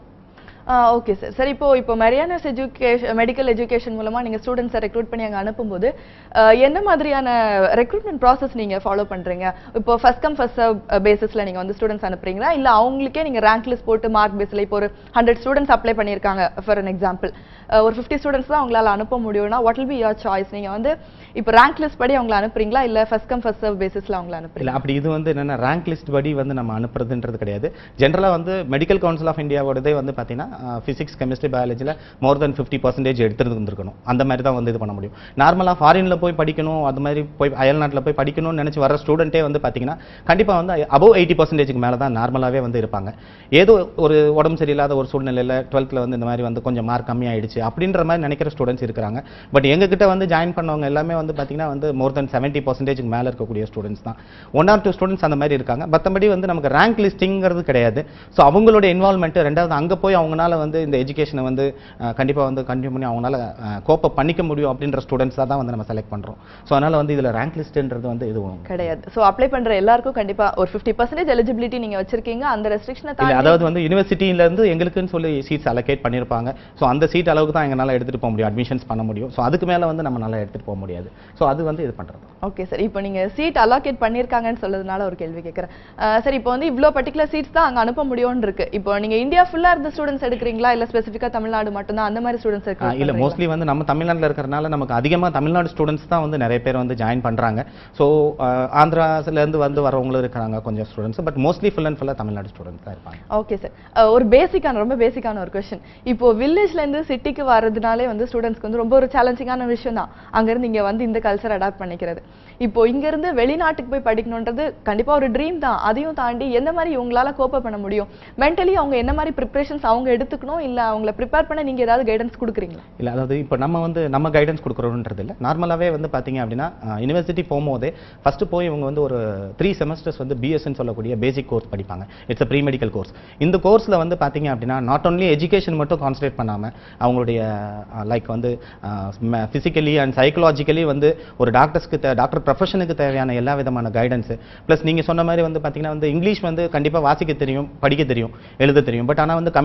ஓகே சார் சார் இப்போ இப்போ மெரியானஸ் எஜுகேஷன் மெடிக்கல் எஜுகேஷன் மூலமா நீங்க ஸ்டூடெண்ட்ஸை ரெக்ரூட் பண்ணி அங்க அனுப்பும்போது அஹ், என்ன மாதிரியான ரெக்ரூட்மெண்ட் ப்ராசஸ் நீங்க ஃபாலோ பண்றீங்க இப்போ ஃபர்ஸ்ட் கம் ஃபர்ஸ்ட் சர்வ் பேசிஸ்ல நீங்க வந்து ஸ்டூடெண்ட்ஸ் அனுப்புறீங்களா இல்ல அவங்களுக்கே நீங்க ரேங்க் லிஸ்ட் போட்டு மார்க் பேஸ்ல இப்போ ஒரு ஹண்ட்ரட் ஸ்டூடெண்ட்ஸ் அப்ளை பண்ணியிருக்காங்க ஃபார் an எக்ஸாம்பிள் ஒரு ஃபிஃப்டி ஸ்டூடெண்ட்ஸ் தான் உங்களால அனுப்ப முடியும்னா what will be your choice நீங்க வந்து இப்போ ரேங்க் லிஸ்ட் படி அவங்கள அனுப்புறீங்களா இல்ல ஃபர்ஸ்ட் கம் ஃபர்ஸ்ட் சர்வ் பேசிஸ்ல அவங்கள இல்ல அனுப்புறீங்களா அப்படி இது வந்து என்னன்னா ரேங்க் லிஸ்ட் படி வந்து நம்ம அனுப்புறதுன்றது கிடையாது ஜென்ரலா வந்து மெடிக்கல் கவுன்சில் ஆஃப் இந்தியாவோடதே வந்து பார்த்தீங்கன்னா ஃபிசிக்ஸ் கெமிஸ்ட்ரி பயாலஜியில் மோர் தென் ஃபிஃப்டி பர்சன்டேஜ் எடுத்துட்டு இருந்திருக்கணும் அந்த மாதிரி தான் வந்து இது பண்ண முடியும் நார்மலாக ஃபாரினில் போய் படிக்கணும் அது மாதிரி போய் அயல்நாட்டில் போய் படிக்கணும்னு நினச்சி வர ஸ்டூடெண்ட்டே வந்து பார்த்தீங்கன்னா கண்டிப்பாக வந்து அபவ் எயிட்டி பர்சன்டேஜுக்கு மேலே தான் நார்மலாகவே வந்து இருப்பாங்க ஏதோ ஒரு உடம்பு சரியில்லாத ஒரு சூழ்நிலையில் டுவெல்த்தில் வந்து இந்த மாதிரி வந்து கொஞ்சம் மார்க் கம்மியாயிடுச்சு அப்படின்ற மாதிரி நினைக்கிற ஸ்டூடெண்ட்ஸ் இருக்கிறாங்க பட் எங்ககிட்ட வந்து ஜாயின் பண்ணவங்க எல்லாமே வந்து பார்த்தீங்கன்னா வந்து மோர் தென் செவன்ட்டி பர்சன்டேஜுக்கு மேலே இருக்கக்கூடிய ஸ்டூடெண்ட்ஸ் தான் ஒன் ஆர் டூ ஸ்டூடெண்ட்ஸ் அந்த மாதிரி இருக்காங்க மற்றபடி வந்து நமக்கு ரேங்க் லிஸ்டிங்கிறது கிடையாது ஸோ அவங்களோட இன்வால்மெண்ட் ரெண்டாவது அங்கே போய் அவங்களால வந்து இந்த எஜுகேஷனை வந்து கண்டிப்பாக வந்து கண்டினியூ பண்ணி அவங்களால கோப்ப பண்ணிக்க முடியும் அப்படின்ற ஸ்டூடெண்ட்ஸாக தான் வந்து நம்ம செலக்ட் பண்ணுறோம் ஸோ அதனால் வந்து இதில் ரேங்க் லிஸ்ட்ன்றது வந்து இதுவும் கிடையாது சோ அப்ளை பண்ற எல்லாருக்கும் கண்டிப்பா ஒரு ஃபிஃப்டி பர்சன்டேஜ் எலிஜிபிலிட்டி நீங்க வச்சிருக்கீங்க அந்த ரெஸ்ட்ரிக்ஷனை இல்ல தாண்டி அதாவது வந்து யூனிவர்சிட்டியில இருந்து எங்களுக்குன்னு சொல்லி சீட்ஸ் அலோகேட் பண்ணியிருப்பாங்க ஸோ அந்த சீட் அளவுக்கு தான் எங்களால் எடுத்துட்டு போக முடியும் அட்மிஷன்ஸ் பண்ண முடியும் ஸோ அதுக்கு மேல வந்து நம்ம நல்லா எடுத்துட்டு போக முடியாது ஸோ அது வந்து இது பண்றது ஓகே சார் இப்போ நீங்க சீட் அலாகேட் பண்ணிருக்காங்கன்னு சொல்றதுனால ஒரு கேள்வி கேட்கறேன் அஹ் சரி இப்போ வந்து இவ்ளோ பர்டிகுலர் சீட்ஸ் தான் அங்க அனுப்ப முடியும்னு இருக்கு இப்போ நீங்க இந்தியா ஃபுல்லா இருந்த ஸ்டூடெண்ட்ஸ் எடுக்கிறீங்களா இல்ல ஸ்பெசிஃபிக்கா தமிழ்நாடு மட்டும்தான் அந்த மாதிரி ஸ்டூடெண்ட்ஸ் ஆ, இல்ல இருக்கு மோஸ்ட்லி வந்து நம்ம தமிழ்நாட்டுல இருக்கிறனால நமக்கு அதிகமா தமிழ்நாடு ஸ்டூடெண்ட்ஸ் தான் வந்து நிறைய பேர் வந்து ஜாயின் பண்றாங்க ஸோ ஆந்திராஸ்ல இருந்து வந்து வரவங்களும் இருக்கிறாங்க கொஞ்சம் students but mostly full and ஃபுல்லாக தமிழ்நாடு ஸ்டூடெண்ட்ஸ் தான் இருப்பாங்க ஓகே சார் ஒரு பேசிக்கான ரொம்ப பேசிக்கான ஒரு கொஸ்டின் இப்போ வில்லேஜ்ல இருந்து சிட்டிக்கு வர்றதுனாலே வந்து ஸ்டூடெண்ட்ஸ்க்கு வந்து ரொம்ப ஒரு சேலஞ்சிங்கான விஷயம் தான் அங்க இருந்து இங்க வந்து இந்த கல்ச்சர் அடாப்ட் பண்ணிக்கிறது இப்போ இங்க இருந்து வெளிநாட்டுக்கு போய் படிக்கணும்ன்றது கண்டிப்பா ஒரு ட்ரீம் தான் அதையும் தாண்டி எந்த மாதிரி உங்களால கோப்ப பண்ண முடியும் மென்டலி அவங்க என்ன மாதிரி ப்ரிப்பரேஷன்ஸ் அவங்க எடுத்துக்கணும் இல்ல அவங்கள ப்ரிப்பேர் பண்ண நீங்க ஏதாவது கைடன்ஸ் கொடுக்குறீங்களா இல்ல அதாவது இப்போ நம்ம வந்து நம்ம கைடன்ஸ் கொடுக்குறோன்றது இல்லை நார்மலாகவே வந்து பார்த்தீங்க அப்படின்னா யூனிவர்சிட்டி போகும்போதே ஃபர்ஸ்ட் போய் இவங்க வந்து ஒரு த்ரீ செமஸ்டர்ஸ் வந்து பிஎஸ்ன்னு சொல்லக்கூடிய பேசிக் கோர்ஸ் படிப்பாங்க it's a pre medical course இந்த கோர்ஸில் வந்து பார்த்தீங்க அப்படின்னா நாட் only எஜுகேஷன் மட்டும் கான்சன்ட்ரேட் பண்ணாமல் அவங்களுடைய லைக் வந்து ஃபிசிக்கலி அண்ட் சைக்கலாஜிக்கலி வந்து ஒரு டாக்டர்ஸ்க்கு டாக்டர் ப்ரொஃபஷனுக்கு தேவையான எல்லா விதமான கைடன்ஸு ப்ளஸ் நீங்கள் சொன்ன மாதிரி வந்து பார்த்தீங்கன்னா வந்து இங்கிலீஷ் வந்து கண்டிப்பாக வாசிக்க தெரியும் படிக்க தெரியும் எழுத தெரியும் பட் ஆனால் வந்து கம்யூனிகேட்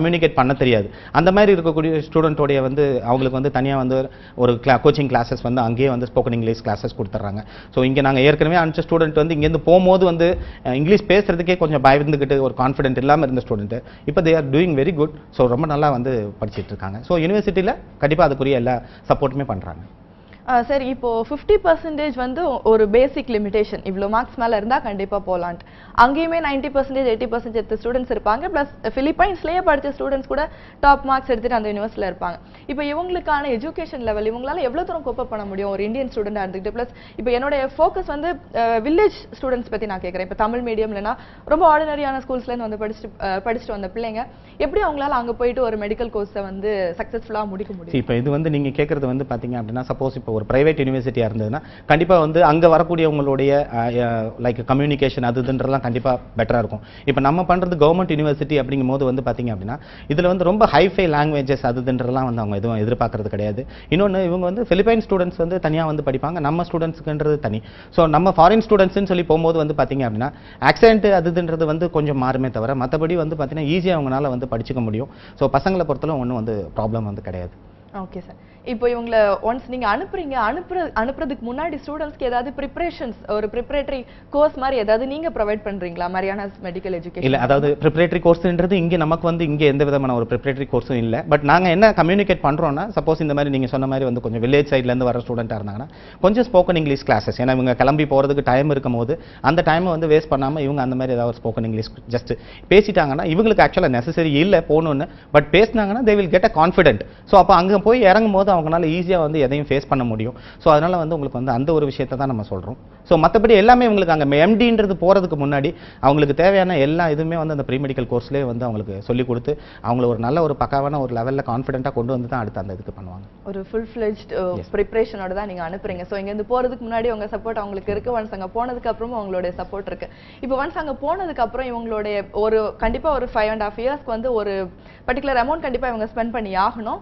பண்ண தெரியாது அந்த மாதிரி இருக்கக்கூடிய ஸ்டூடெண்ட்டோடைய வந்து அவங்களுக்கு வந்து தனியாக வந்து ஒரு கிளா கோச்சிங் கிளாஸஸ் வந்து அங்கேயே வந்து ஸ்போக்கன் இங்கிலீஷ் கிளாஸஸ் கொடுத்துட்றாங்க ஸோ இங்கே நாங்கள் ஏற்கனவே அனுப்பிச்ச ஸ்டூடெண்ட் வந்து இங்கேருந்து போகும்போது வந்து அஹ், இங்கிலீஷ் பேசுறதுக்கே கொஞ்சம் பயந்துக்கிட்டு ஒரு கான்ஃபிடென்ட் இல்லாமல் இருந்த ஸ்டூடெண்ட் இப்போ they are doing very good so ரொம்ப நல்லா வந்து படிச்சிட்டு இருக்காங்க ஸோ யூனிவர்சிட்டியில் கண்டிப்பாக அதுக்குரிய எல்லா சப்போர்ட்டுமே பண்ணுறாங்க ஆ, சரி இப்போ ஃபிஃப்டி பர்சன்டேஜ் வந்து ஒரு பேசிக் லிமிடேஷன் இவ்வளோ மார்க்ஸ் மேலே இருந்தால் கண்டிப்பாக போகலான்ட்டு அங்கேயுமே நைன்டி பர்சன்டேஜ் எயிட்டி பர்சன்டேஜ் எடுத்த ஸ்டூடெண்ட்ஸ் இருப்பாங்க ப்ளஸ் ஃபிலிப்பைன்ஸ்லேயே படித்த ஸ்டூடெண்ட்ஸ் கூட டாப் மார்க்ஸ் எடுத்துட்டு அந்த யூனிவர்சிட்டியில் இருப்பாங்க இப்போ இவங்களுக்கான எஜுகேஷன் லெவல் இவங்களால எவ்வளோ தூரம் கோப்பப் பண்ண முடியும் ஒரு இந்தியன் ஸ்டூடெண்டாக இருந்துக்கிட்டு ப்ளஸ் இப்போ என்னோட ஃபோக்கஸ் வந்து வில்லேஜ் ஸ்டூடெண்ட்ஸ் பற்றி நான் கேட்குறேன் இப்போ தமிழ் மீடியம்லனா ரொம்ப ஆர்டினரியான ஸ்கூல்ஸ்லேருந்து வந்து படிச்சுட்டு அஹ், படிச்சுட்டு வந்த பிள்ளைங்க எப்படி அவங்களால அங்கே போயிட்டு ஒரு மெடிக்கல் கோர்ஸை வந்து சக்ஸஸ்ஃபுல்லாக முடிக்க முடியும் இப்போ இது வந்து நீங்கள் கேட்குறது வந்து பார்த்தீங்க அப்படின்னா சப்போஸ் இப்போ ஒரு பிரைவேட் யூனிவர்சிட்டியாக இருந்ததுன்னா கண்டிப்பாக வந்து அங்கே வரக்கூடியவங்களுடைய லைக் கம்யூனிகேஷன் அது இதுன்றதெல்லாம் கண்டிப்பாக பெட்டராக இருக்கும் இப்போ நம்ம பண்ணுறது கவர்மெண்ட் யூனிவர்சிட்டி அப்படிங்கும் போது வந்து பார்த்தீங்க அப்படின்னா இதில் வந்து ரொம்ப ஹைஃபை லாங்குவேஜஸ் அது இதுன்றதெல்லாம் வந்து அவங்க எதுவும் எதிர்பார்க்கறது கிடையாது இன்னொன்று இவங்க வந்து பிலிப்பைன் ஸ்டூடெண்ட்ஸ் வந்து தனியாக வந்து படிப்பாங்க நம்ம ஸ்டூடெண்ட்ஸுக்குன்றது தனி ஸோ நம்ம ஃபாரின் ஸ்டூடெண்ட்ஸ்னு சொல்லி போகும்போது வந்து பார்த்தீங்க அப்படின்னா ஆக்சென்ட் அது இதுன்றது வந்து கொஞ்சம் மாறுமே தவிர மற்றபடி வந்து பார்த்தீங்கன்னா ஈஸியாக அவங்களால வந்து படிச்சுக்க முடியும் ஸோ பசங்களை பொறுத்தளவு ஒன்றும் வந்து ப்ராப்ளம் வந்து கிடையாது ஓகே சார் இப்போ இவங்கள ஒன்ஸ் நீங்க அனுப்புறீங்க அனுப்புற அனுப்புறதுக்கு முன்னாடி ஸ்டூடெண்ட்ஸ்க்கு ஏதாவது ப்ரிப்பரேஷன்ஸ் ஒரு ப்ரிப்பரேட்டரி கோர்ஸ் மாதிரி ஏதாவது நீங்க ப்ரொவைட் பண்றீங்களா மரியானாஸ் மெடிக்கல் எஜுகேஷன் இல்ல அதாவது ப்ரிப்பரேட்டரி கோர்ஸ்ன்றது இங்கே நமக்கு வந்து இங்கே எந்த விதமான ஒரு ப்ரிப்பரேட்டரி கோர்ஸும் இல்லை பட் நாங்க என்ன கம்யூனிகேட் பண்றோம்னா சப்போஸ் இந்த மாதிரி நீங்க சொன்ன மாதிரி வந்து கொஞ்சம் வில்லேஜ் சைட்லேருந்து வர ஸ்டூடெண்ட்டாக இருந்தாங்கன்னா கொஞ்சம் ஸ்போக்கன் இங்கிலீஷ் கிளாஸஸ் ஏன்னா இவங்க கிளம்பி போறதுக்கு டைம் இருக்கும் போது அந்த டைமை வந்து வேஸ்ட் பண்ணாம இவங்க அந்த மாதிரி ஏதாவது ஒரு ஸ்போக்கன் இங்கிலீஷ் ஜஸ்ட் பேசிட்டாங்கன்னா இவங்களுக்கு ஆக்சுவலாக நெசசரி இல்லை போகணுன்னு பட் பேசினாங்கன்னா they will get a confident so அப்போ அங்கே போய் இறங்கும் போது அவங்களால ஈஸியாக வந்து எதையும் ஃபேஸ் பண்ண முடியும் ஸோ அதனால வந்து உங்களுக்கு வந்து அந்த ஒரு விஷயத்தை தான் நம்ம சொல்றோம் ஸோ மற்றபடி எல்லாமே உங்களுக்கு அங்கே எம்டின்றது போறதுக்கு முன்னாடி அவங்களுக்கு தேவையான எல்லா இதுவுமே வந்து அந்த ப்ரீ மெடிக்கல் கோர்ஸ்லேயே வந்து அவங்களுக்கு சொல்லி கொடுத்து அவங்கள ஒரு நல்ல ஒரு பக்காவான ஒரு லெவலில் கான்ஃபிடென்ட்டாக கொண்டு வந்து தான் அடுத்து அந்த இதுக்கு பண்ணுவாங்க ஒரு ஃபுல் ஃபிளெஜ்ட் ப்ரிப்பரேஷனோட தான் நீங்க அனுப்புறீங்க ஸோ இங்கேருந்து போறதுக்கு முன்னாடி உங்க சப்போர்ட் அவங்களுக்கு இருக்கு ஒன்ஸ் அங்க போனதுக்கு அப்புறமும் அவங்களுடைய சப்போர்ட் இருக்கு இப்போ ஒன்ஸ் அங்க போனதுக்கு அப்புறம் இவங்களுடைய ஒரு கண்டிப்பா ஒரு ஃபைவ் அண்ட் ஹாஃப் இயர்ஸ்க்கு வந்து ஒரு பர்டிகுலர் அமௌண்ட் கண்டிப்பா இவங்க ஸ்பெண்ட் பண்ணி ஆகணும்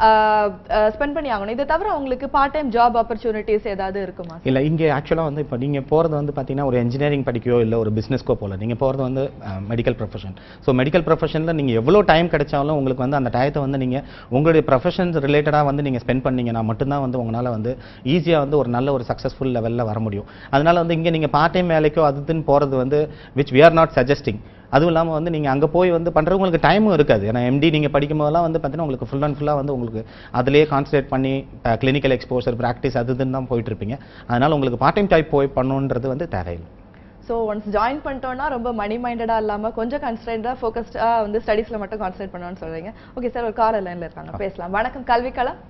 ஸ்பெண்ட் பண்ணி ஆகணும் இதை தவிர அவங்களுக்கு பார்ட் டைம் ஜாப் ஆப்பர்ச்சுனிட்டிஸ் ஏதாவது இருக்குமா இல்லை இங்கே ஆக்சுவலாக வந்து இப்போ நீங்கள் போகிறது வந்து பார்த்தீங்கன்னா ஒரு இன்ஜினியரிங் படிக்கையோ இல்லை ஒரு பிஸ்னஸ்க்கோ போகல நீங்கள் போகிறது வந்து மெடிக்கல் ப்ரொஃபஷன் ஸோ மெடிக்கல் ப்ரொஃபஷனில் நீங்கள் எவ்வளோ டைம் கிடைச்சாலும் உங்களுக்கு வந்து அந்த டயத்தை வந்து நீங்கள் உங்களுடைய ப்ரொஃபஷன்ஸ் ரிலேட்டடாக வந்து நீங்கள் ஸ்பெண்ட் பண்ணீங்கன்னா மட்டும்தான் வந்து உங்களால் வந்து ஈஸியாக வந்து ஒரு நல்ல ஒரு சக்ஸஸ்ஃபுல் லெவலில் வர முடியும் அதனால வந்து இங்கே நீங்கள் பார்ட் டைம் வேலைக்கோ அது இதுன்னு போகிறது வந்து which we are not suggesting அதுவும் இல்லாமல் வந்து நீங்கள் அங்கே போய் வந்து பண்ணுறது உங்களுக்கு டைமும் இருக்காது ஏன்னா எம்டி நீங்கள் படிக்கும் போதெல்லாம் வந்து பார்த்தீங்கன்னா உங்களுக்கு ஃபுல் அண்ட் ஃபுல்லாக வந்து உங்களுக்கு அதிலேயே கான்சன்ட்ரேட் பண்ணி கிளினிக்கல் எக்ஸ்போசர் ப்ராக்டிஸ் அது இதுன்னு தான் போயிட்டு இருப்பீங்க அதனால் உங்களுக்கு பார்ட் டைம் டைப் போய் பண்ணணுன்றது வந்து தேவையில்லை ஸோ ஒன்ஸ் ஜாயின் பண்ணிட்டோம்னா ரொம்ப மணி மைண்டடாக இல்லாமல் கொஞ்சம் கான்சன்ட்ரேட்டாக ஃபோக்கஸ்டாக வந்து ஸ்டடீஸில் மட்டும் கான்சன்ட்ரேட் பண்ணணும்னு சொல்றீங்க ஓகே சார் ஒரு கால் லைனில் இருக்காங்க பேசலாம் வணக்கம் கல்விக்கலம்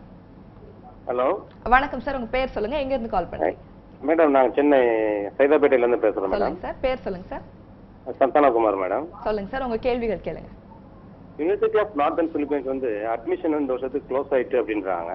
ஹலோ வணக்கம் சார் உங்க பேர் சொல்லுங்க எங்க இருந்து கால் பண்ணுறீங்க மேடம் நாங்கள் சென்னை சைதாப்பேட்டையிலேருந்து பேசுகிறோம் மேடம் சொல்லுங்க சார் பேர் சொல்லுங்க சார் சந்தானகுமார் மேடம் சொல்லுங்க சார் உங்க கேள்விகள் கேளுங்க யூனிவர்சிட்டி ஆஃப் நார்த்தன் பிலிப்பைன்ஸ் வந்து அட்மிஷன் இந்த வருஷத்துக்கு க்ளோஸ் ஆயிட்டு அப்படின்றாங்க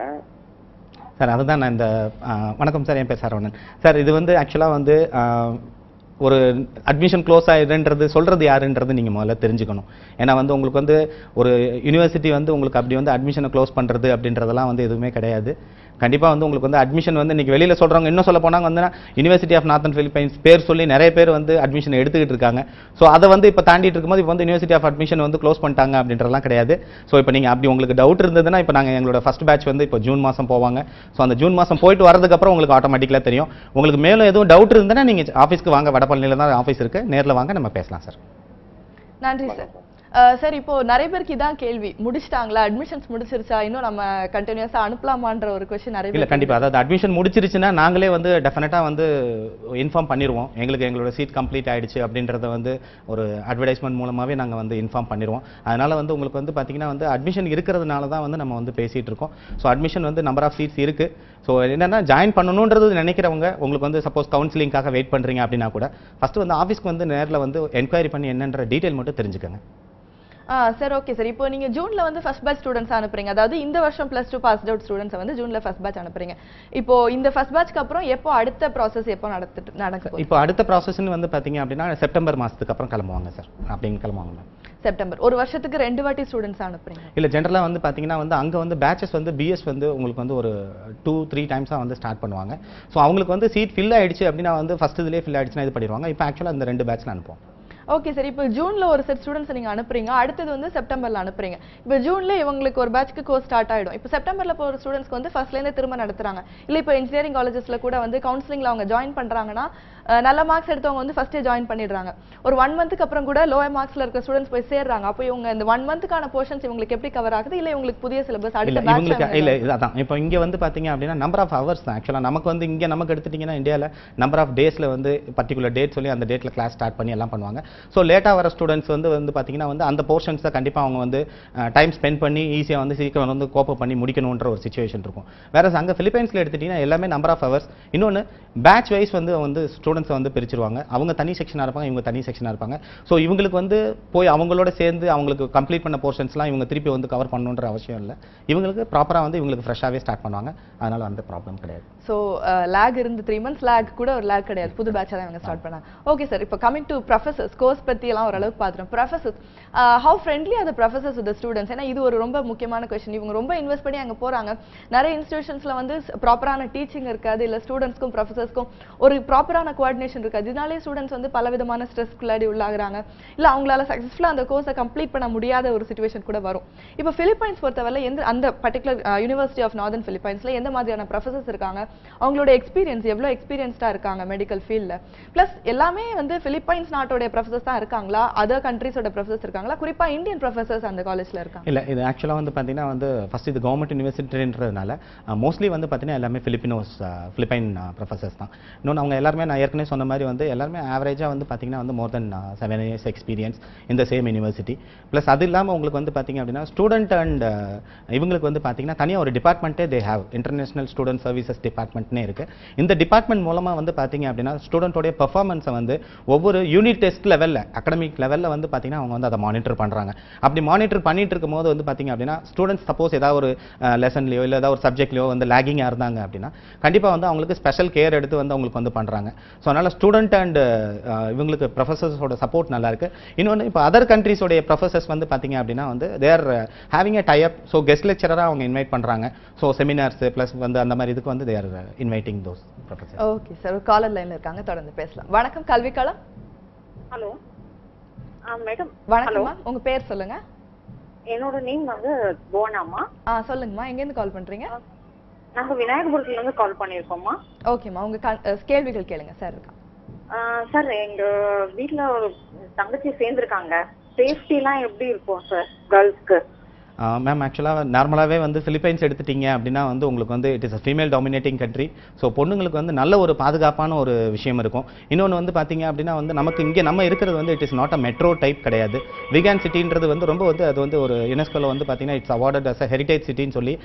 சார் அதுதான் நான் இந்த ஆ, வணக்கம் சார் என் பேர் சரவணன் சார் இது வந்து ஆக்சுவலாக வந்து ஆ, ஒரு அட்மிஷன் க்ளோஸ் ஆயிடுன்றது சொல்கிறது யாருன்றது நீங்கள் முதல்ல தெரிஞ்சுக்கணும் ஏன்னா வந்து உங்களுக்கு வந்து ஒரு யூனிவர்சிட்டி வந்து உங்களுக்கு அப்படி வந்து அட்மிஷனை க்ளோஸ் பண்ணுறது அப்படின்றதெல்லாம் வந்து எதுவுமே கிடையாது கண்டிப்பாக வந்து உங்களுக்கு வந்து அட்மிஷன் வந்து இன்றைக்கி வெளியில் சொல்கிறவங்க இன்னும் சொல்ல போனாங்க வந்து யூனிவர்சிட்டி ஆஃப் நார்த்தன் பிலிப்பைன்ஸ் பேர் சொல்லி நிறைய பேர் வந்து அட்மிஷன் எடுத்துக்கிட்டு இருக்காங்க ஸோ அதை வந்து இப்போ தாண்டிட்டு இருக்கும்போது இப்போ வந்து யூனிவர்சிட்டி ஆஃப் அட்மிஷன் வந்து க்ளோஸ் பண்ணிட்டாங்க அப்படின்றதெல்லாம் கிடையாது ஸோ இப்போ நீங்கள் அப்படி உங்களுக்கு டவுட் இருந்ததுன்னா இப்போ நாங்கள் எங்களோட ஃபர்ஸ்ட் பேட்ச் வந்து இப்போ ஜூன் மாதம் போவாங்க ஸோ அந்த ஜூன் மாதம் போயிட்டு வரதுக்கப்புறம் உங்களுக்கு ஆட்டோமேட்டிக்கலாக தெரியும் உங்களுக்கு மேலும் எதுவும் டவுட் இருந்ததுன்னா நீங்கள் ஆஃபீஸ்க்கு வாங்க வடபழனியில் தான் ஆஃபீஸ் இருக்குது நேரில் வாங்க நம்ம பேசலாம் சார் நன்றி சார் அஹ் சார் இப்போ நிறைய பேருக்கு இதான் கேள்வி முடிச்சிட்டாங்களா அட்மிஷன்ஸ் முடிச்சிருச்சா இன்னும் நம்ம கண்டினியூஸா அனுப்பலாமான்ற ஒரு கொஸ்டின் நிறைய இல்லை பேர் கண்டிப்பாக அதாவது அட்மிஷன் முடிச்சிருச்சுன்னா நாங்களே வந்து டெஃபினட்டாக வந்து இன்ஃபார்ம் பண்ணிடுவோம் எங்களுக்கு எங்களோட சீட் கம்ப்ளீட் ஆயிடுச்சு அப்படின்றத வந்து ஒரு அட்வர்டைஸ்மெண்ட் மூலமாகவே நாங்கள் வந்து இன்ஃபார்ம் பண்ணிடுவோம் அதனால் வந்து உங்களுக்கு வந்து பார்த்தீங்கன்னா வந்து அட்மிஷன் இருக்கிறதுனால தான் வந்து நம்ம வந்து பேசிகிட்டு இருக்கோம் ஸோ அட்மிஷன் வந்து நம்பர் ஆஃப் சீட்ஸ் இருக்குது ஸோ என்னென்னா ஜாயின் பண்ணணுன்றது நினைக்கிறவங்க உங்களுக்கு வந்து சப்போஸ் கவுன்சிலிங்காக வெயிட் பண்ணுறீங்க அப்படின்னா கூட ஃபஸ்ட்டு வந்து ஆஃபீஸ்க்கு வந்து நேரில் வந்து என்கொயரி பண்ணி என்னன்ற டீட்டெயில் மட்டும் தெரிஞ்சுக்கங்க ஆ சார் ஓகே சார் இப்போ நீங்க ஜூன்ல வந்து ஃபர்ஸ்ட் பேட்ச் ஸ்டூடெண்ட்ஸ் அனுப்புறீங்க அதாவது இந்த வருஷம் plus two pass out students வந்து ஜூன்ல ஃபர்ஸ்ட் பேட்ச் அனுப்புறீங்க இப்போ இந்த ஃபர்ஸ்ட் பேட்ச்க்கு அப்புறம் எப்போ அடுத்த ப்ராசஸ் எப்போ நடந்துட்டு நடக்க போகுது இப்போ அடுத்த ப்ராசஸ்ன்னு வந்து பார்த்தீங்க அப்படின்னா செப்டம்பர் மாதத்துக்கு அப்புறம் கிளம்புவாங்க சார் அப்படின்னு கிளம்புவாங்க மேம் செப்டம்பர் ஒரு வருஷத்துக்கு ரெண்டு வாட்டி ஸ்டூடெண்ட்ஸ் அனுப்புறீங்க இல்லை ஜென்ரலாக வந்து பார்த்தீங்கன்னா வந்து அங்கே வந்து பேச்சஸ் வந்து பிஎஸ் வந்து உங்களுக்கு வந்து ஒரு டூ த்ரீ டைம்ஸாக வந்து ஸ்டார்ட் பண்ணுவாங்க ஸோ அவங்களுக்கு வந்து சீட் ஃபில் ஆயிடுச்சு அப்படின்னா வந்து ஃபஸ்ட் இதுலேயே ஃபில் ஆயிடுச்சுன்னா இது பண்ணிடுவாங்க இப்போ ஆக்சுவலாக இந்த ரெண்டு பேட்ச்சில் அனுப்புவோம் ஓகே சரி இப்போ ஜூன்ல ஒரு செட் ஸ்டூடெண்ட்ஸ் நீங்க அனுப்புறீங்க அடுத்தது வந்து செப்டம்பர்ல அனுப்புறீங்க இப்போ ஜூன்ல இவங்களுக்கு ஒரு பேட்ச்க்கு கோர்ஸ் ஸ்டார்ட் ஆயிடும் இப்போ செப்டம்பர்ல போற ஸ்டூடெண்ட்ஸ்க்கு வந்து ஃபர்ஸ்ட்ல இருந்தே திரும்ப நடத்துறாங்க இல்ல இப்போ இன்ஜினியரிங் காலேஜஸ்ல கூட வந்து கவுன்சிலிங்ல அவங்க ஜாயின் பண்றாங்கன்னா அஹ், நல்ல மார்க்ஸ் எடுத்தவங்க வந்து ஃபர்ஸ்டே ஜாயின் பண்ணிடுறாங்க ஒரு ஒன் மந்த்துக்கு அப்புறம் கூட லோயர் மார்க்ஸ்ல இருக்க ஸ்டூடெண்ட்ஸ் போய் சேர்றாங்க அப்போ இவங்க இந்த ஒன் மந்த்துக்கான போர்ஷன்ஸ் இவங்களுக்கு எப்படி கவர் ஆகுது இல்ல இவங்களுக்கு புதிய சிலபஸ் இல்ல அடுத்த இவங்களுக்கு பேட்ச் இல்ல இது அதான் இப்போ இங்க வந்து பாத்தீங்க அப்படின்னா நம்பர் ஆஃப் ஹவர்ஸ் தான் ஆக்சுவலா நமக்கு வந்து இங்க நமக்கு எடுத்துட்டீங்கன்னா இந்தியால நம்பர் ஆஃப் டேஸ்ல வந்து பர்டிகுலர் டேட் சொல்லி அந்த டேட்ல கிளாஸ் ஸ்டார்ட் பண்ணி எல்லாம் பண்ணுவாங்க ஸோ லேட்டா வர ஸ்டூடெண்ட்ஸ் வந்து வந்து பாத்தீங்கன்னா வந்து அந்த போர்ஷன்ஸை கண்டிப்பா அவங்க வந்து டைம் ஸ்பெண்ட் பண்ணி ஈஸியா வந்து சீக்கிரம் வந்து கோப்ப பண்ணி முடிக்கணுன்ற ஒரு சுச்சுவேஷன் இருக்கும் வேற அங்க பிலிப்பைன்ஸ்ல எடுத்துட்டீங்கன்னா எல்லாமே நம்பர் ஆஃப் ஹவர்ஸ் இன்னொன்னு பேட்ச் வைஸ் வந்து வந்து ஸ்டூடெண்ட்ஸை வந்து பிரிச்சிருவாங்க அவங்க தனி செக்ஷனாக இருப்பாங்க இவங்க தனி செக்ஷனாக இருப்பாங்க ஸோ இவங்களுக்கு வந்து போய் அவங்களோட சேர்ந்து அவங்களுக்கு கம்ப்ளீட் பண்ண போர்ஷன்ஸ்லாம் இவங்க திருப்பி வந்து கவர் பண்ணணுன்ற அவசியம் இல்லை இவங்களுக்கு ப்ராப்பராக வந்து இவங்களுக்கு ஃப்ரெஷ்ஷாகவே ஸ்டார்ட் பண்ணுவாங்க அதனால அந்த ப்ராப்ளம் கிடையாது ஸோ லேக் இருந்து த்ரீ மந்த்ஸ் லேக் கூட ஒரு லேக் கிடையாது புது பேட்சாக தான் இவங்க ஸ்டார்ட் பண்ணாங்க ஓகே சார் இப்போ கமிங் டு ப்ரொஃபசர்ஸ் கோர்ஸ் பத்தி எல்லாம் ஓரளவுக்கு பார்த்துறோம் ப்ரொஃபசர்ஸ் ஹவு ஃப்ரெண்ட்லி அது ப்ரொஃபசர்ஸ் வித் ஸ்டூடெண்ட்ஸ் ஏன்னா இது ஒரு ரொம்ப முக்கியமான கொஸ்டின் இவங்க ரொம்ப இன்வெஸ்ட் பண்ணி அங்க போறாங்க நிறைய இன்ஸ்டிடியூஷன்ஸ்ல வந்து ப்ராப்பரான டீச்சிங் இருக்காது இல்ல ஸ்டூடெண்ட்ஸ்க்கும் ப்ரொஃபசர்ஸ்க்கும் ஒரு ப்ராப்பரான கோஆர்டினேஷன் இருக்காது இதனாலே ஸ்டூடெண்ட்ஸ் வந்து பல விதமான ஸ்ட்ரெஸ்க்குள்ளாடி உள்ளாகுறாங்க இல்ல அவங்களால சக்ஸஸ்ஃபுல்லா அந்த கோர்ஸை கம்ப்ளீட் பண்ண முடியாத ஒரு சுச்சுவேஷன் கூட வரும் இப்போ பிலிப்பைன்ஸ் பொறுத்தவரை எந்த அந்த பர்டிகுலர் யூனிவர்சிட்டி ஆஃப் நார்தன் பிலிப்பைன்ஸ்ல எந்த மாதிரியான ப்ரொஃபசர்ஸ் இருக்காங்க அவங்களோட எக்ஸ்பீரியன்ஸ் எவ்வளவு எக்ஸ்பீரியன்ஸ்டா இருக்காங்க மெடிக்கல் ஃபீல்ட்ல பிளஸ் எல்லாமே வந்து பிலிப்பைன்ஸ் நாட்டோட ப்ரொஃபசர்ஸ் தான் இருக்காங்களா அதர் கண்ட்ரீஸோட ப்ரொஃபசர்ஸ் இருக்காங்களா குறிப்பா இந்தியன் ப்ரொஃபசர்ஸ் அந்த காலேஜ்ல இருக்காங்க இல்லை இது ஆக்சுவலாக வந்து பார்த்தீங்கன்னா வந்து ஃபர்ஸ்ட் இது கவர்மெண்ட் யூனிவர்சிட்டின்றதுனால மோஸ்ட்லி வந்து பார்த்தீங்கன்னா எல்லாமே ஃபிலிப்பினோஸ் ஃபிலிப்பைன் ப்ரொஃபசர்ஸ் தான் இன்னொன்று அவங்க எல்லாருமே நான் ஏற்கனவே சொன்ன மாதிரி வந்து எல்லாருமே ஆவரேஜாக வந்து பார்த்தீங்கன்னா வந்து more than seven years experience இந்த சேம் யூனிவர்சிட்டி ப்ளஸ் அது இல்லாமல் உங்களுக்கு வந்து பார்த்தீங்க அப்படின்னா ஸ்டூடெண்ட் அண்ட் இவங்களுக்கு வந்து பார்த்தீங்கன்னா தனியாக ஒரு டிபார்ட்மெண்ட்டே they have international student services டிபார்ட்மெண்ட்னே இருக்கு இந்த டிபார்ட்மெண்ட் மூலமாக வந்து பார்த்தீங்க அப்படின்னா ஸ்டூடெண்ட்டோடைய பெர்ஃபார்மன்ஸை வந்து ஒவ்வொரு யூனிட் டெஸ்ட் லெவலில் அகடமிக் லெவலில் வந்து பார்த்தீங்கன்னா அவங்க வந்து அதை மானிட்டர் பண்ணுறாங்க அப்படி மானிட்டர் பண்ணிட்டு இருக்கும்போது வந்து பார்த்தீங்க அப்படின்னா ஸ்டூடெண்ட்ஸ் சப்போஸ் ஏதாவது ஒரு லெசன்லையோ இல்லை ஏதாவது ஒரு சப்ஜெக்ட்லையோ வந்து லேகிங்காக இருந்தாங்க அப்படின்னா கண்டிப்பாக வந்து அவங்களுக்கு ஸ்பெஷல் கேர் எடுத்து வந்து அவங்களுக்கு வந்து பண்ணுறாங்க ஸோ அதனால் ஸ்டூடெண்ட் அண்ட் இவங்களுக்கு ப்ரொஃபசர்ஸோட சப்போர்ட் நல்லா இருக்கு இன்னொன்று இப்போ அதர் கண்ட்ரீஸோடைய ப்ரொஃபசர்ஸ் வந்து பார்த்தீங்க அப்படின்னா வந்து there having a type so guest லெக்சராக அவங்க இன்வைட் பண்ணுறாங்க ஸோ செமினார்ஸ் ப்ளஸ் வந்து அந்த மாதிரி இதுக்கு வந்து there inviting those professor okay sir ஒரு காலர் லைன்ல இருக்காங்க தொடர்ந்து பேசலாம் வணக்கம் கல்விக்களம் ஹலோ ஆ மேடம் வணக்கம்மா உங்க பேர் சொல்லுங்க என்னோட நேம் வந்து புவனாம்மா ஆ சொல்லுங்கம்மா எங்க இருந்து கால் பண்றீங்க நாங்க விநாயகபுரத்துல இருந்து கால் பண்ணியிருக்கோம்மா ஓகேம்மா உங்க க- அஹ் கேள்விகள் கேளுங்க சார் இருக்கா சார் எங்க வீட்ல ஒரு தங்கச்சி சேர்ந்துருக்காங்க சேஃப்டிலாம் எப்படி இருக்கும் சார் கேர்ள்ஸ்க்கு மேம் ஆக்சுவலாக நார்மலாகவே வந்து பிலிப்பைன்ஸ் எடுத்துட்டீங்க அப்படின்னா வந்து உங்களுக்கு வந்து it is a female dominating country so பொண்ணுங்களுக்கு வந்து நல்ல ஒரு பாதுகாப்பான ஒரு விஷயம் இருக்கும் இன்னொன்று வந்து பார்த்தீங்க அப்படின்னா வந்து நமக்கு இங்கே நம்ம இருக்கிறது வந்து it is not a metro type கிடையாது விகான் சிட்டின்றது வந்து ரொம்ப வந்து அது வந்து ஒரு யுனெஸ்கோவில் வந்து பார்த்தீங்கன்னா it's awarded as a heritage சிட்டின்னு சொல்லி